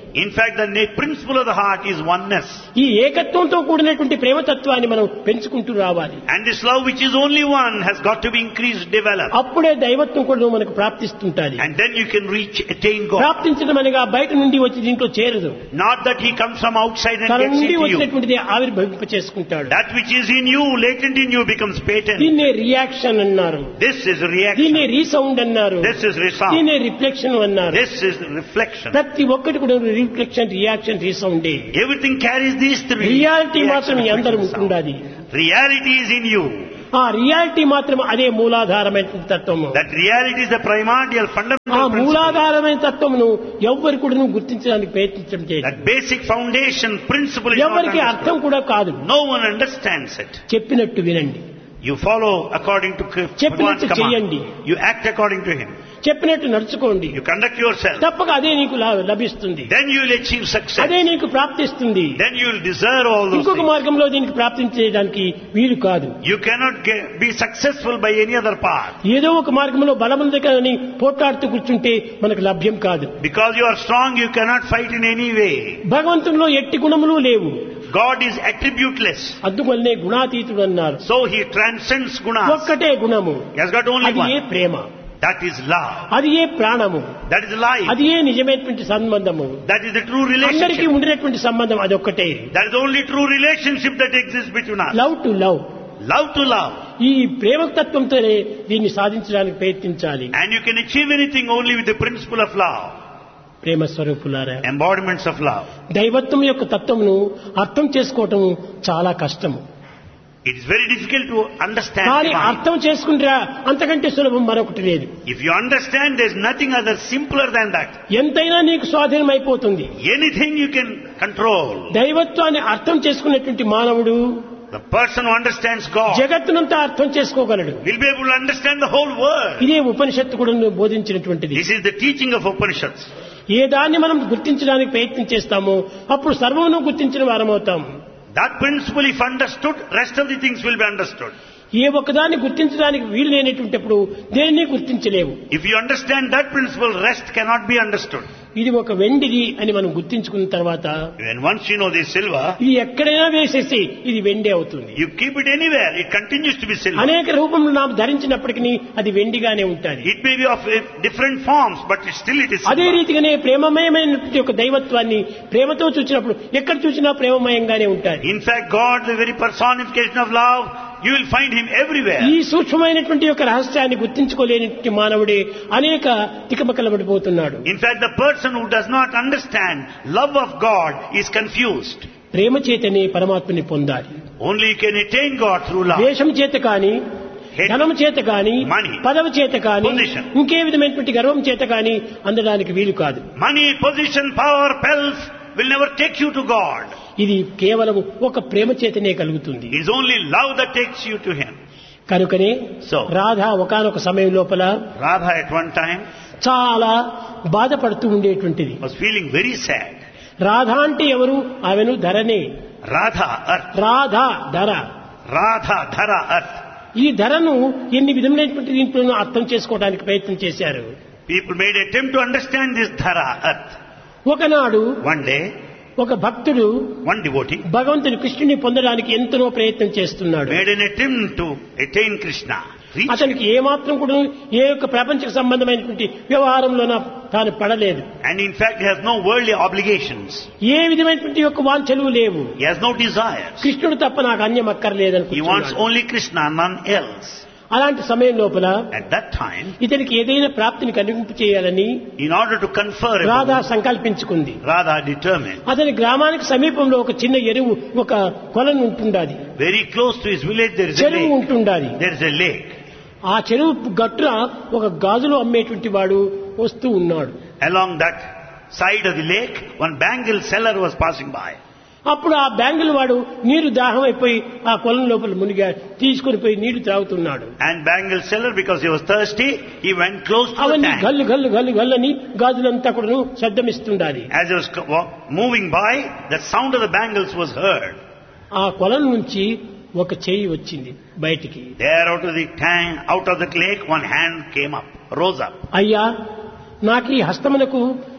In fact, the na- principle of the heart is oneness. ఈ ఏకత్వంతో కూడినటువంటి ప్రేమతత్వాన్ని మనం పెంచుకుంటూ రావాలి And this love which is only one has got to be increased, developed. అప్పుడే దైవత్వం కూడా మనకు ప్రాప్తిస్తుంటాది And then you can reach, attain God. ప్రాప్తించడం అనగా బయట నుండి వచ్చి దీంట్లో చేరదు Not that he comes from outside and తన gets నుండి into you. వచ్చినటువంటిది ఆవిర్భవింప చేసుకుంటాడు That which is in you, latent in you, becomes patent. దీన్నే రియాక్షన్ అన్నారు This is దీన్నే reaction. రీసౌండ్ అన్నారు This is resound. దీన్నే రిఫ్లెక్షన్ అన్నారు This is reflection. ప్రతి ఒక్కటి కూడా రిఫ్లెక్షన్ రియాక్షన్ రీసౌండే Everything carries these three. Reality మాత్రం Reaction, అందరూ reflection, sound. ఉంటుండాలి Reality is in you. ఆ రియాలిటీ మాత్రం అదే మూలాధారమైన తత్వము That reality is the primordial, ఆ fundamental principle. మూలాధారమైన తత్వమును ఎవ్వరు కూడా గుర్తించడానికి ప్రయత్నించడం చేయదు That basic foundation principle is not ఎవరికి అర్థం understood. కూడా కాదు No one understands it. చెప్పినట్టు వినండి You follow according to K- చెప్పినట్టు Bhagwan's చేయండి. command. You act according to him. చెప్పినట్టు నడుచుకోండి You conduct yourself. తప్పక అదే నీకు లా- లభిస్తుంది Then you will achieve success. అదే నీకు ప్రాప్తిస్తుంది Then you will deserve all those ఇంకొక things. మార్గంలో దీనికి ప్రాప్తించేయడానికి వీలు కాదు You cannot get, be successful by any other path. ఏదో ఒక మార్గంలో బలముంది కదని పోట్లాడుతూ కూర్చుంటే మనకు లభ్యం కాదు Because you are strong, you cannot fight in any way. భగవంతునిలో ఎట్టి గుణములు లేవు God is attributeless. అందువల్లనే గుణాతీతుడు అన్నారు So he transcends gunas. ఒక్కటే గుణము He has got only అది ఏ one. Prema That is love. అది ఏ ప్రాణము That is life. అది ఏ నిజమైనటువంటి సంబంధము That is the true అందరికీ relationship. ఉండినటువంటి సంబంధం అదొక్కటే That is the only true relationship that exists between us. Love to love Love to love. ఈ ప్రేమ తత్వంతోనే దీన్ని సాధించడానికి ప్రయత్నించాలి And you can achieve anything only with the principle of love. ప్రేమ స్వరూపులారా Embodiments of love. దైవత్వం యొక్క తత్వమును అర్థం చేసుకోవటం చాలా కష్టము It is very difficult to understand. కానీ divine. అర్థం చేసుకుంటా అంతకంటే సులభం మరొకటి లేదు If you understand, there is nothing other simpler than that. ఎంతైనా నీకు స్వాధీనం అయిపోతుంది Anything you can control. దైవత్వాన్ని అర్థం చేసుకున్నటువంటి మానవుడు The person who understands God జగత్తునంతా అర్థం చేసుకోగలడు will be able to understand the whole world. ఇదే ఉపనిషత్తు కూడా బోధించినటువంటిది This is the teaching of Upanishads. ఏ దాన్ని మనం గుర్తించడానికి ప్రయత్నం చేస్తామో అప్పుడు సర్వమును గుర్తించిన వారమవుతాం That principle, if understood, rest of the things will be understood. ఏ ఒక్కదాన్ని గుర్తించడానికి వీలు లేనటువంటిప్పుడు దేనిని గుర్తించలేవు If you understand that principle, rest cannot be understood. ఇది ఒక వెండిది అని మనం గుర్తించుకున్న తర్వాత When once you know this silver, ఇది ఎక్కడైనా వేసేసి ఇది వెండి అవుతుంది you keep it anywhere, it continues to be silver. అనేక రూపంలో நாம் ధరించినప్పటికీ అది వెండిగానే ఉంటుంది It may be of uh, different forms, but still it is అదే silver. రీతిగానే ప్రేమమయమైనటువంటి ఒక దైవత్వాన్ని ప్రేమతో చూసినప్పుడు ఎక్కడ చూసినా ప్రేమమయంగానే ఉంటాయి In fact, God, the very personification of love, you will find Him everywhere. ఈ సూక్ష్మమైనటువంటి యొక్క రహస్యాన్ని గుర్తించుకోలేనటువంటి మానవుడే అనేక తికమకలబడిపోతున్నాడు In fact, the person who does not understand love of God is confused. ప్రేమ చేతనే పరమాత్మని పొందాలి Only you can attain God through love. ద్వేషం చేత కాని ధనం చేత కాని Money. పదవి చేత కాని Position. ఇంకే విధమైనటువంటి గర్వం చేత కాని అందడానికి వీలు కాదు Money, position, power, pelf will never take you to God. ఇది కేవలం ఒక ప్రేమ చేతనే కలుగుతుంది It is only love that takes you to Him. కనుకనే So. రాధ ఒకనొక సమయం లోపల Radha at one time చాలా బాధపడుతూ ఉండేటువంటిది was feeling very sad. Radha అంటే ఎవరు ఆమెను ధరనే Radha, earth. రాధ ధర Radha, Dhara, earth. ఈ ధరను ఎన్ని విధములైనటువంటి దీంట్లోనూ అర్థం చేసుకోవడానికి ప్రయత్నం చేశారు People made attempt to understand this Dhara, earth. ఒకనాడు One day, ఒక భక్తుడు one devotee భగవంతుని కృష్ణుని పొందడానికి ఎంతనో ప్రయత్నం చేస్తున్నాడు made an attempt to attain Krishna. Reach అతనికి ఏమాత్రం కూడా ఏ యొక్క ప్రపంచ సంబంధమైనటువంటి వ్యవహారంలోన తాను పడలేదు And in fact, he has no worldly obligations. ఏ విధమైనటువంటి యొక్క వాంఛలు లేవు He has no desires. కృష్ణుడు తప్ప నాకు అన్యం అక్కర్లేదని He wants కూర్చున్నాడు. only Krishna, none else. అలాంటి సమయం లోపల At that time, ఇతనికి ఏదైనా ప్రాప్తిని కలిగింపు చేయాలని in order to confer, Radha upon- సంకల్పించుకుంది Radha determined. అతని గ్రామానికి సమీపంలో ఒక చిన్న ఎరువు ఒక కొలను ఉంటుండాది Very close to his village, there is a చెరువు lake. ఉంటుండాది There is a lake. ఆ చెరువు గట్టున ఒక గాజులు అమ్మేటువంటి వాడు వస్తూ ఉన్నాడు Along that side of the lake, one bangle seller was passing by. అప్పుడు ఆ బ్యాంగుల వాడు నీరు దాహం అయిపోయి ఆ కొలం లోపల మునిగా తీసుకుని పోయి నీళ్లు త్రాగుతున్నాడు And bangle seller, because he was thirsty, he went close to the అవన్నీ tank. గల్లు గల్లు గల్లు గల్లని గాజులంతా కూడా శబ్దమిస్తుండాలి As he was co- wa- moving by, the sound of the bangles was heard. ఆ కొలం నుంచి ఒక చెయ్యి వచ్చింది బయటికి There out of the tank, out of the lake, one hand came up, rose up. అయ్యా నాకు ఈ హస్తమునకు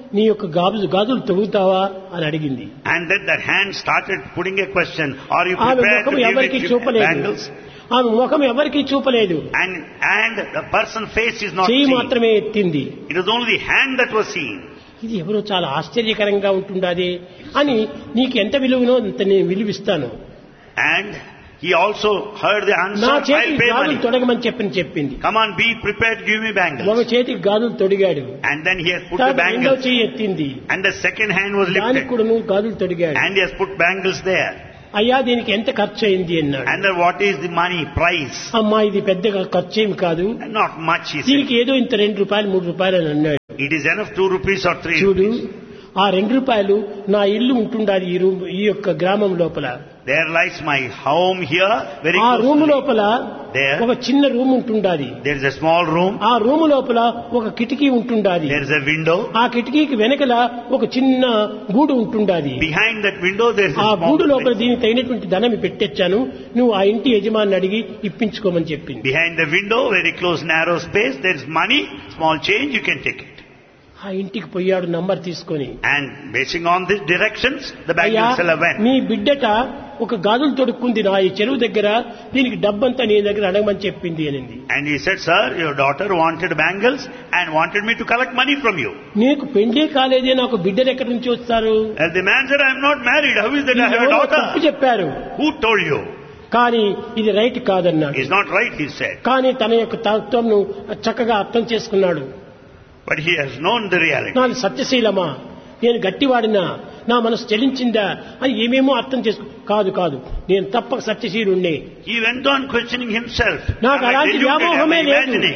నీ యొక్క గాజు గాజులు తొడుగుతావా అని అడిగింది And then that hand started putting a question, are you ఆమె prepared to ముఖం give ఎవరికి it చూపలేదు bangles? ఆమె ముఖం ఎవరికి చూపలేదు And, and the person's face is not చెయ్యి seen. మాత్రమే ఎత్తింది It was only the hand that was seen. ఇది ఎవరో చాలా ఆశ్చర్యకరంగా ఉంటుండాది అని నీకు ఎంత విలువనో అంత నేను విలువిస్తాను And he also heard the answer, నా I'll చేతికి pay గాజులు money. తొడగమని చెప్పని చెప్పింది Come on, be prepared to give me ఒక bangles. చేతికి గాజులు తొడిగాడు And then he has put the తర్వాత రెండో bangles. చెయ్యి ఎత్తింది And the second hand was దానికి lifted. కూడా నువ్వు గాజులు తొడిగాడు And he has put bangles there. అయ్యా దీనికి ఎంత ఖర్చు అయింది అన్నాడు And then what is the money price? అమ్మా ఇది పెద్దగా ఖర్చు ఏమి కాదు And not much, he said. దీనికి ఏదో ఇంత రెండు రూపాయలు మూడు రూపాయలు అని అన్నాడు It is enough two rupees or three చూడు rupees. ఆ రెండు రూపాయలు నా ఇల్లు ఉంటుండాది ఈ రూమ్ ఈ యొక్క గ్రామం లోపల There lies my home here, very ఆ close రూమ్ to me. లోపల There. ఒక చిన్న రూమ్ ఉంటుండాది There is a small room. ఆ రూమ్ లోపల ఒక కిటికీ ఉంటుండాది There is a window. ఆ కిటికీకి వెనకల ఒక చిన్న గూడు ఉంటుండాది Behind that window there is ఆ a small గూడు లోపల place. దీనికి తగినటువంటి ధనం పెట్టెచ్చాను నువ్వు ఆ ఇంటి యజమాని అడిగి ఇప్పించుకోమని చెప్పింది Behind the window, very close narrow space, there is money, small change, you can take it. ఆ ఇంటికి పోయాడు నంబర్ తీసుకొని And basing on these directions, the అయ్యా bangle seller went. మీ బిడ్డట ఒక గాజులు తొడుక్కుంది నా ఈ చెరువు దగ్గర దీనికి డబ్బంతా నీ దగ్గర అడగమని చెప్పింది అనింది And he said, sir, your daughter wanted bangles and wanted me to collect money from you. నీకు పెండే కాలేదే నాకు బిడ్డలు ఎక్కడి నుంచి వస్తారు And the man said, I am not married. How is that I have a ఎవరో తప్పు daughter? చెప్పారు Who told you? కానీ ఇది రైట్ కాదన్నాడు It's not right, he said. కానీ తన యొక్క తత్వంను చక్కగా అర్థం చేసుకున్నాడు But he has known the reality. నాది సత్యశీలమా నేను గట్టివాడినా నా మనసు చెలించిందా అని ఏమేమో అర్థం చేసుకో కాదు కాదు నేను తప్పక సత్యశీలుణ్ణి He went on questioning himself. నాకు Am I అలాంటి deluded? Am I వ్యామోహమే లేదు. imagining?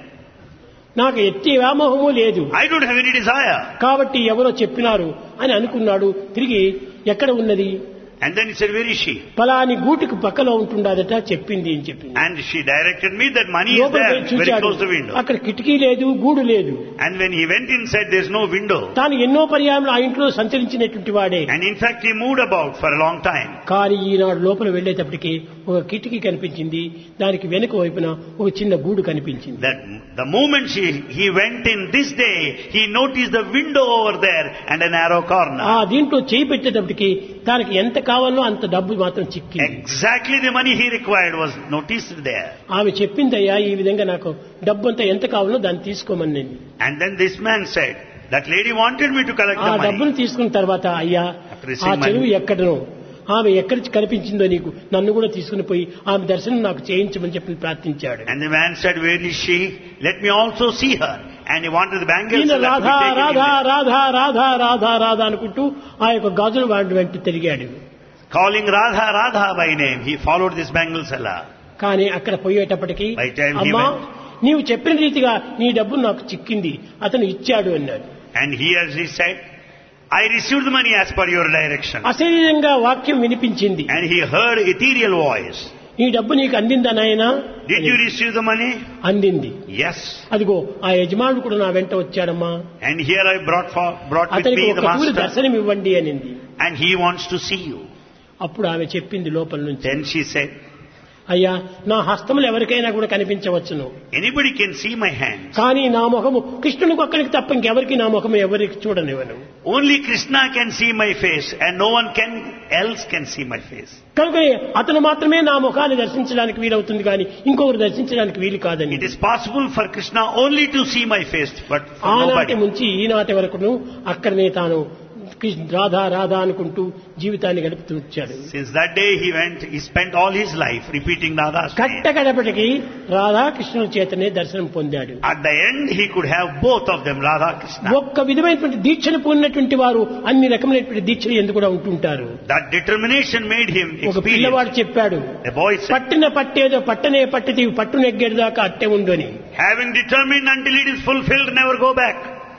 నాకు ఎత్తి వ్యామోహము లేదు I don't have any desire. కాబట్టి ఎవరో చెప్పినారు అని అనుకున్నాడు తిరిగి ఎక్కడ ఉన్నది And then he said, where is she? ఫలాని గూటికి పక్కలో ఉంటుండదట చెప్పింది అని చెప్పింది And she directed me that money is లోపలికి there, పోయి very చూచాడు close to the window. అక్కడ కిటికీ లేదు గూడు లేదు And when he went inside, there's no window. తాను ఎన్నో పర్యాయంలో ఆ ఇంట్లో సంచరించినటువంటి వాడే And in fact, he moved about for a long time. కానీ ఈనాడు లోపల వెళ్లేటప్పటికి ఒక కిటికీ కనిపించింది దానికి వెనుక వైపున ఒక చిన్న గూడు కనిపించింది That the moment she, he went in this day, he noticed the window over there and a narrow ఆ corner. దీంట్లో చేయి పెట్టేటప్పటికి తనకి ఎంత కావాలో అంత డబ్బు మాత్రం చిక్కింది Exactly the money he required was noticed there. ఆమె చెప్పిందయ్యా ఈ విధంగా నాకు డబ్బు అంతా ఎంత కావాలో దాన్ని తీసుకోమని నేను And then this man said, that lady wanted me to collect ఆ the money. డబ్బును తీసుకున్న తర్వాత అయ్యా After ఆ receiving చెరువు money. ఎక్కడనో ఆమె ఎక్కడి కనిపించిందో నీకు నన్ను కూడా తీసుకుని పోయి ఆమె దర్శనం నాకు చేయించమని చెప్పి ప్రార్థించాడు And the man said, where is she? Let me also see her. And he wanted the bangles ఈయన to be Radha taken in Radha there. Radha Radha Radha Radha అనుకుంటూ ఆ యొక్క గాజుల వాడి వెంట తిరిగాడు Calling Radha Radha by name, he followed this bangle seller. కానీ అక్కడ పోయేటప్పటికి By time he అమ్మా went. నీవు చెప్పిన రీతిగా నీ డబ్బు నాకు చిక్కింది అతను ఇచ్చాడు అన్నాడు And here he said, I received the money as per your direction. అశరీరంగా వాక్యం వినిపించింది And he heard ethereal voice. నీ డబ్బు నీకు అందిందా నాయనా Did you receive the money? అందింది Yes. అదిగో ఆ యజమానుడు కూడా నా వెంట వచ్చాడమ్మా And here I brought for, brought with అతనికి me the ఒక తూరి master. దర్శనం ఇవ్వండి అనింది And he wants to see you. అప్పుడు ఆమె చెప్పింది లోపల నుంచి Then she said, అయ్యా నా హస్తములు ఎవరికైనా కూడా కనిపించవచ్చును anybody can see my hands. కానీ నా ముఖము కృష్ణునికి ఒక్కరికి తప్ప ఇంకెవరికి నా ముఖము ఎవరికి చూడనివ్వను Only Krishna can see my face and no one can else can see my face. కనుక అతను మాత్రమే నా ముఖాన్ని దర్శించడానికి వీలవుతుంది కానీ ఇంకొకరు దర్శించడానికి వీలు కాదని It is possible for Krishna only to see my face, but for ఆనాటి nobody. నుంచి ఈనాటి వరకును అక్కడనే తాను కృష్ణ- రాధా రాధా అనుకుంటూ జీవితాన్ని గడుపుతూ వచ్చాడు Since that day he went, he spent all his life repeating Radha's name. కట్టకడపటికి Radha కృష్ణుల చేతనే దర్శనం పొందాడు At the end he could have both of them, Radha Krishna. ఒక్క విధమైనటువంటి దీక్షను పొందినటువంటి వారు అన్ని రకమైనటువంటి దీక్షలు ఎందుకు కూడా ఉంటుంటారు That determination made him ఒక experience. పిల్లవాడు చెప్పాడు The boy said, పట్టిన పట్టేదో పట్టనే పట్టితే పట్టు నెగ్గేదాకా అట్టే ఉండు అని having determined until it is fulfilled, never go back.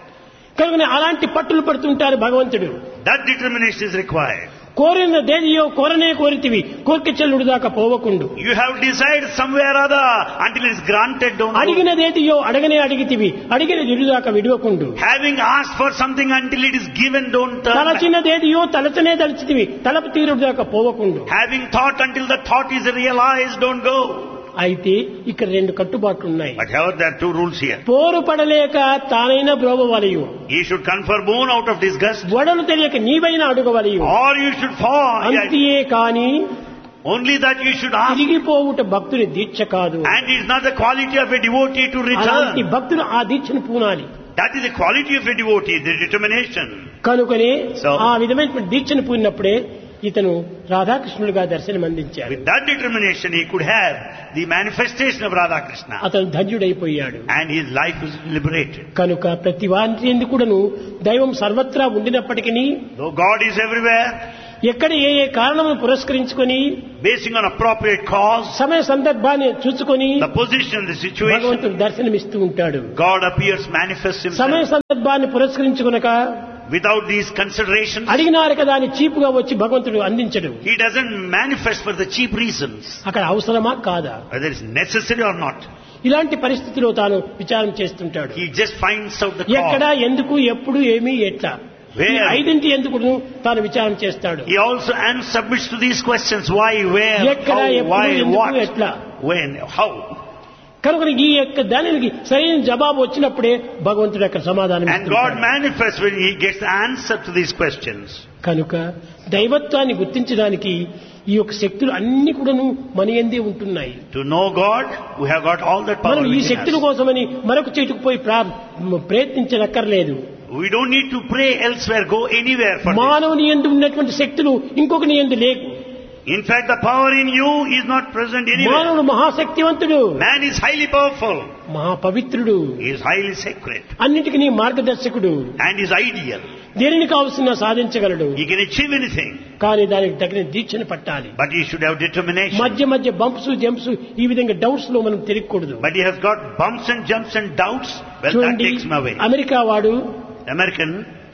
కనుక అలాంటి పట్టులు పడుతుంటారు భగవంతుడు That determination is required. కోరిన దేదియో కోరనే కోరితివి కోరిక చెల్లుడు దాకా పోవకుండు You have desired somewhere or other until it is granted, don't go. అడిగినదేదియో అడగనే అడిగితివి అడిగిన దాకా విడవకుండు Having asked for something until it is given, don't turn back. తలచినదేదియో తలచనే తలచితివి తలపు తీరుడు దాకా పోవకుండు Having thought until the thought is realized, don't go. అయితే ఇక్కడ రెండు కట్టుబాట్లు ఉన్నాయి But however, there are two rules here. పోరు పడలేక తానైనా బ్రోవవలయు He should confer boon out of disgust, వడలు తెలియక నీవైనా అడుగవలయు or you should fall. అంతియే కాని Only that you should ask. తిరిగిపోవుట భక్తుని దీక్ష కాదు And it is not the quality of a devotee to అలాంటి return. భక్తులు ఆ దీక్షను పూనాలి That is the quality of a devotee, the determination. కనుకనే So- ఆ విధమైనటువంటి దీక్షను పూనినప్పుడే ఇతను రాధాకృష్ణులుగా దర్శనం అందించాడు With that determination, he could have the manifestation of Radha Krishna. అతను ధన్యుడైపోయాడు And his life was liberated. కనుక ప్రతి వారి ఎందు కూడాను దైవం సర్వత్రా ఉండినప్పటికీ Though God is everywhere, ఎక్కడ ఏ ఏ కారణమును పురస్కరించుకొని basing on appropriate cause, సమయ సందర్భాన్ని చూసుకొని the position, the situation, భగవంతుడు దర్శనమిస్తూ ఉంటాడు God appears, manifests సమయ himself. సందర్భాన్ని పురస్కరించుకునక Without these considerations, అడిగినారు కదా అని చీపుగా వచ్చి భగవంతుడు అందించడు he doesn't manifest for the cheap reasons, అక్కడ అవసరమా కాదా whether it's necessary or not. ఇలాంటి పరిస్థితిలో తాను విచారం చేస్తుంటాడు He just finds out the ఎక్కడ cause. ఎందుకు ఎప్పుడు ఏమి ఎట్లా ఈ Where? ఐదింటి ఎందుకు తాను విచారం చేస్తాడు He also and submits to these questions: why, where, ఎక్కడ how, ఎప్పుడు why, ఎందుకు what, ఎట్లా when, how. కనుక ఈ యొక్క దానికి సరైన జవాబు వచ్చినప్పుడే భగవంతుడు అక్కడ సమాధానం And God ఇస్తుంటాడు. manifests when He gets the answer to these questions. కనుక దైవత్వాన్ని గుర్తించడానికి ఈ యొక్క శక్తులు అన్ని కూడాను మన ఎందే ఉంటున్నాయి To know God, we have got all that power మనం ఈ within శక్తుల us. కోసమని మరొక చేటుకు పోయి ప్రా- ప్రయత్నించనక్కర్లేదు We don't need to pray elsewhere, go anywhere for this. మానవుని ఎందు ఉన్నటువంటి శక్తులు ఇంకొకని ఎందు లేవు In fact, the power in you is not present anywhere. మానవుడు మహాశక్తివంతుడు Man is highly powerful. మహాపవిత్రుడు He is highly sacred. అన్నిటికీ నీ మార్గదర్శకుడు And is ideal. దేనిని కావలసిన సాధించగలడు He can achieve anything. కానీ దానికి తగిన దీక్షను పట్టాలి But he should have determination. మధ్య మధ్య బంప్స్ జంప్స్ ఈ విధంగా డౌట్స్ లో మనం తిరగకూడదు But he has got bumps and jumps and doubts. Well, that చూడండి takes him away. అమెరికా వాడు American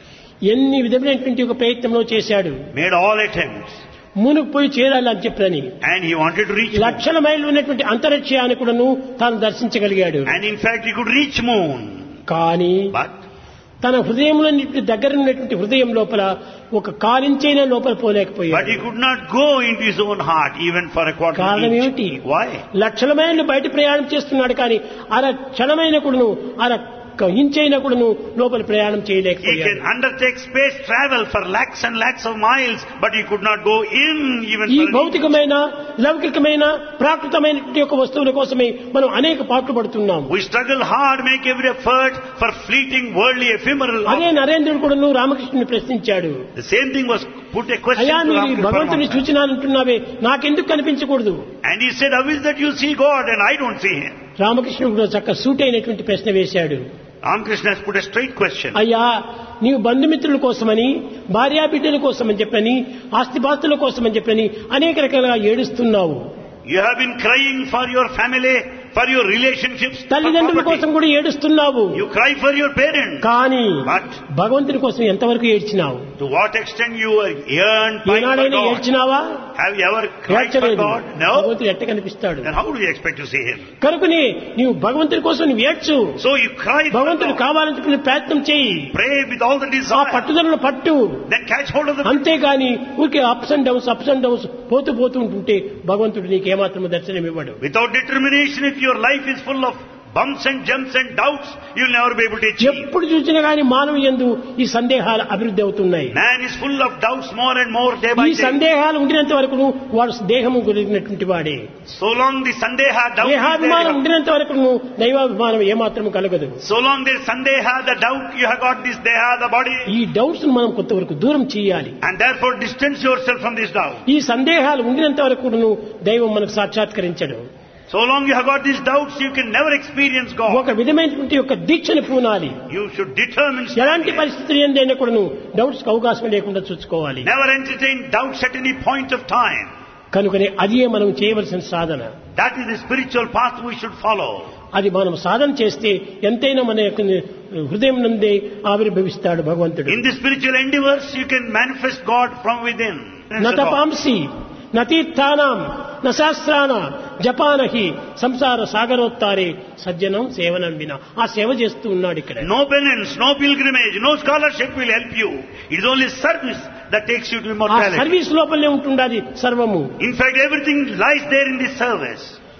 ఎన్ని విధమైనటువంటి ఒక ప్రయత్నంలో చేశాడు made all attempts. మునుకు పోయి చేరాలి అని చెప్పని And he wanted to reach moon. లక్షల మైళ్ళు ఉన్నటువంటి అంతరిక్షయాన్ని కూడాను తాను దర్శించగలిగాడు And in fact, he could reach moon. కానీ But తన హృదయంలో దగ్గర ఉన్నటువంటి హృదయం లోపల ఒక కాలించైనా లోపల but పోలేకపోయాడు he could not go into his own heart even for a quarter కారణం inch. ఏమిటి? Why? లక్షల మైళ్ళు బయట ప్రయాణం చేస్తున్నాడు కానీ అర క్షణమైన కూడాను అర ఇంచైనా కూడాను లోపల ప్రయాణం He చేయలేకపోయాడు can undertake space travel for lakhs and lakhs of miles, but he could not go in even ఈ for an inch. భౌతికమైన లౌకికమైన ప్రాకృతమైనటువంటి యొక్క వస్తువుల కోసమే మనం అనేక పాటలు పడుతున్నాం We struggle hard, make every effort for fleeting, worldly, ephemeral. అదే నరేంద్రుడు కూడాను రామకృష్ణుని ప్రశ్నించాడు The same thing was put a question అయ్యా to నీవు ఈ Ramakrishna భగవంతుని Paramahamsa. చూచినానంటున్నావే నాకెందుకు కనిపించకూడదు And he said, how is that you see God and I don't see Him? రామకృష్ణుడు కూడా చక్క సూట్ అయినటువంటి ప్రశ్న వేశాడు Ramakrishna has put a straight question. అయ్యా నీవు బంధుమిత్రుల కోసమని భార్యా బిడ్డల కోసమని చెప్పని ఆస్తిపాస్తుల కోసమని చెప్పని అనేక రకాలుగా ఏడుస్తున్నావు You have been crying for your family, for your relationships, for తల్లిదండ్రుల కోసం property. కూడా ఏడుస్తున్నావు You cry for your parents. కానీ But భగవంతుని కోసం ఎంతవరకు ఏడ్చినావు to what extent you are yearned by ఏనాడైనా God? ఏడ్చినావా Have you ever cried for ఏడ్చలేదు God? No? భగవంతుడు ఎట్ట కనిపిస్తాడు Then how do you expect to see Him? కనుకని నీవు భగవంతుని కోసం నువ్వు ఏడ్చు So you cry for భగవంతుడు God. కావాలనుకునే ప్రయత్నం చేయి Pray with all the ఆ desire. పట్టుదలను పట్టు Then catch hold of the అంతేగాని ఊరికే ups and downs ups and downs పోతూ పోతూ ఉంటుంటే భగవంతుడు నీకు ఏమాత్రం దర్శనం ఇవ్వడు Without determination, if your life is full of bumps and jumps and doubts, you'll never be able to achieve. ఎప్పుడు చూసినా గాని మానవ యందు ఈ సందేహాలు అభివృద్ధి అవుతున్నాయి Man is full of doubts more and more day by ఈ day. సందేహాలు ఉండినంత వరకు వాడు దేహము గురిగినటువంటి వాడే So long the Sandeha doubt is దేహాభిమానం there, ఉండినంత వరకు దైవాభిమానం ఏమాత్రం కలగదు so long there is Sandeha, the doubt, you have got this Deha, the body, ఈ డౌట్స్ మనం కొంతవరకు దూరం చేయాలి and therefore distance yourself from this doubt. ఈ సందేహాలు ఉండినంత వరకు దైవం మనకు సాక్షాత్కరించడు So long you have got these doubts, you can never experience God. ఒక విధమైనటువంటి యొక్క దీక్షను పూనాలి You should determine, ఎలాంటి పరిస్థితులు ఏందైనా కూడాను డౌట్స్ అవకాశం లేకుండా చూసుకోవాలి never entertain doubts at any point of time. కనుకనే అదే మనం చేయవలసిన సాధన That is the spiritual path we should follow. అది మనం సాధన చేస్తే ఎంతైనా మన యొక్క హృదయం నుండే ఆవిర్భవిస్తాడు భగవంతుడు In the spiritual endeavors, you can manifest God from within. నతపాంసి నతీర్థానాం నశాస్త్రాన జపానహి సంసార సాగరోత్తారే సజ్జనం సేవనం విన ఆ సేవ చేస్తూ ఉన్నాడు ఇక్కడ No penance, no pilgrimage, no scholarship will help you. It is only service that takes you to ఆ immortality. సర్వీస్ లోపలనే ఉంటుండాలి సర్వము In fact, everything lies there in this service.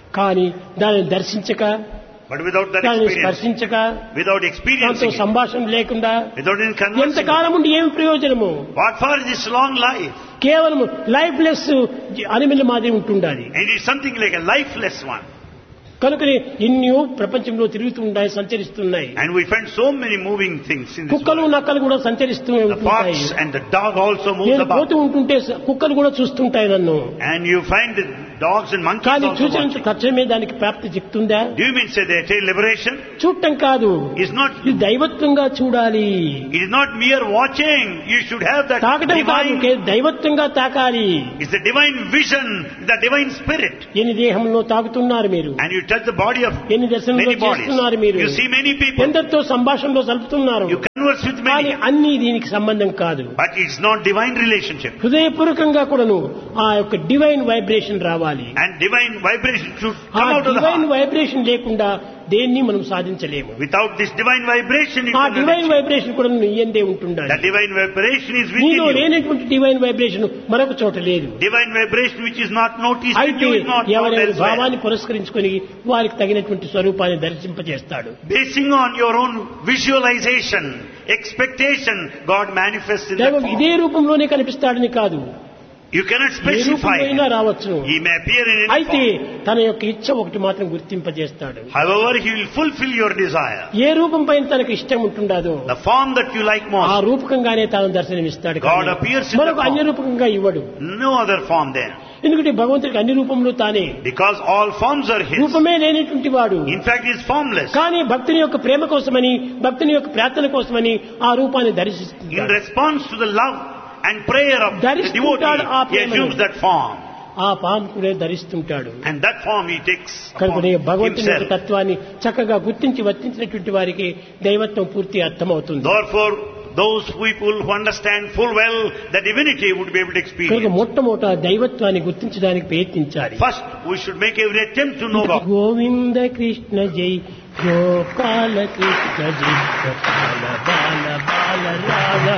కానీ దానిని దర్శించక But without that దానిని experience, స్పర్శించక without దాంతో experiencing it, సంభాషణ లేకుండా without any conversing, it, ఎంతకాలం ఉండి ఏమి ప్రయోజనము what for is this long life? కేవలం లైఫ్ లెస్ అనిమిల మాదిరి ఉంటుండాలి And it is something like a lifeless one. కనుకనే ఎన్నో ప్రపంచంలో తిరుగుతున్నాయి సంచరిస్తున్నాయి And we find so many moving things in this కుక్కలు world. నక్కలు కూడా సంచరిస్తూ The ఉంటుంటాయి fox and the dog also moves నేను about. పోతూ ఉంటుంటే స- కుక్కలు కూడా చూస్తుంటాయి నన్ను And you find the dogs and monkeys కానీ also చూసినంత watching. తక్షణమే దానికి ప్రాప్తి చెప్తుందా Do you mean say they attain liberation? చూడటం కాదు It's not, ఇది దైవత్వంగా చూడాలి it is not mere watching. You should have that తాకటం కాదు divine, K- దైవత్వంగా తాకాలి it's the divine vision, the divine spirit. ఎన్ని దేహంలో తాకుతున్నారు మీరు And you touch the body of ఎన్ని దర్శనంలో many bodies. చేస్తున్నారు మీరు You see many people. ఎందరితో సంభాషణలో సలుపుతున్నారు You converse with కానీ many. అన్ని దీనికి సంబంధం కాదు But it's not divine relationship. హృదయపూర్వకంగా కూడాను ఆ యొక్క డివైన్ వైబ్రేషన్ రావాలి And divine vibration should ఆ come out of the divine heart. Vibration లేకుండా దేన్ని మనం సాధించలేము Without this divine vibration, it ఆ cannot డివైన్ achieve. వైబ్రేషన్ కూడా నీయందే ఉంటుండాలి The divine vibration is within నీలో you. లేనటువంటి డివైన్ వైబ్రేషన్ మరొక చోట లేదు Divine vibration which is not noticed in అయితే you is not found ఎవరైనా elsewhere. భావాన్ని పురస్కరించుకొని వారికి తగినటువంటి స్వరూపాన్ని దర్శింపజేస్తాడు Basing on your own visualization, expectation, God manifests in that దైవం form. ఇదే రూపంలోనే కనిపిస్తాడని కాదు You cannot ఏ specify. రూపంలో రావచ్చు He may appear in any అయితే form. తన యొక్క ఇచ్చ ఒకటి మాత్రం గుర్తింపజేస్తాడు However, He will fulfill your desire. ఏ రూపం పైన తనకు ఇష్టం ఉంటుండదో The form that you like ఆ most. రూపకంగానే తాను దర్శనమిస్తాడు God కానీ appears in the మరొక form. అన్య రూపకంగా ఇవ్వడు No other form there. ఎందుకంటే భగవంతుడికి అన్ని రూపంలో తానే Because all forms are His. రూపమే లేనటువంటి వాడు In fact, He is formless. కానీ భక్తుని యొక్క ప్రేమ కోసమని భక్తుని యొక్క ప్రార్థన కోసమని ఆ రూపాన్ని In దర్శిస్తున్నాడు response to the love and prayer of the ధరిస్తుంటాడు ఆ devotee, He ప్రేమను. assumes that form. ఆ పాము కూడా ధరిస్తుంటాడు And that form He takes upon కనుక భగవంతుని యొక్క Himself. తత్వాన్ని చక్కగా గుర్తించి వర్తించినటువంటి వారికి దైవత్వం పూర్తి అర్థమవుతుంది Therefore, those people who understand full well the divinity would be able to కనుక experience. మొట్టమొదట దైవత్వాన్ని గుర్తించడానికి ప్రయత్నించాలి First, we should make every attempt to know God. Govinda Krishna జై గోపాల కృష్ణ జై గోపాల బాల బాల రాధా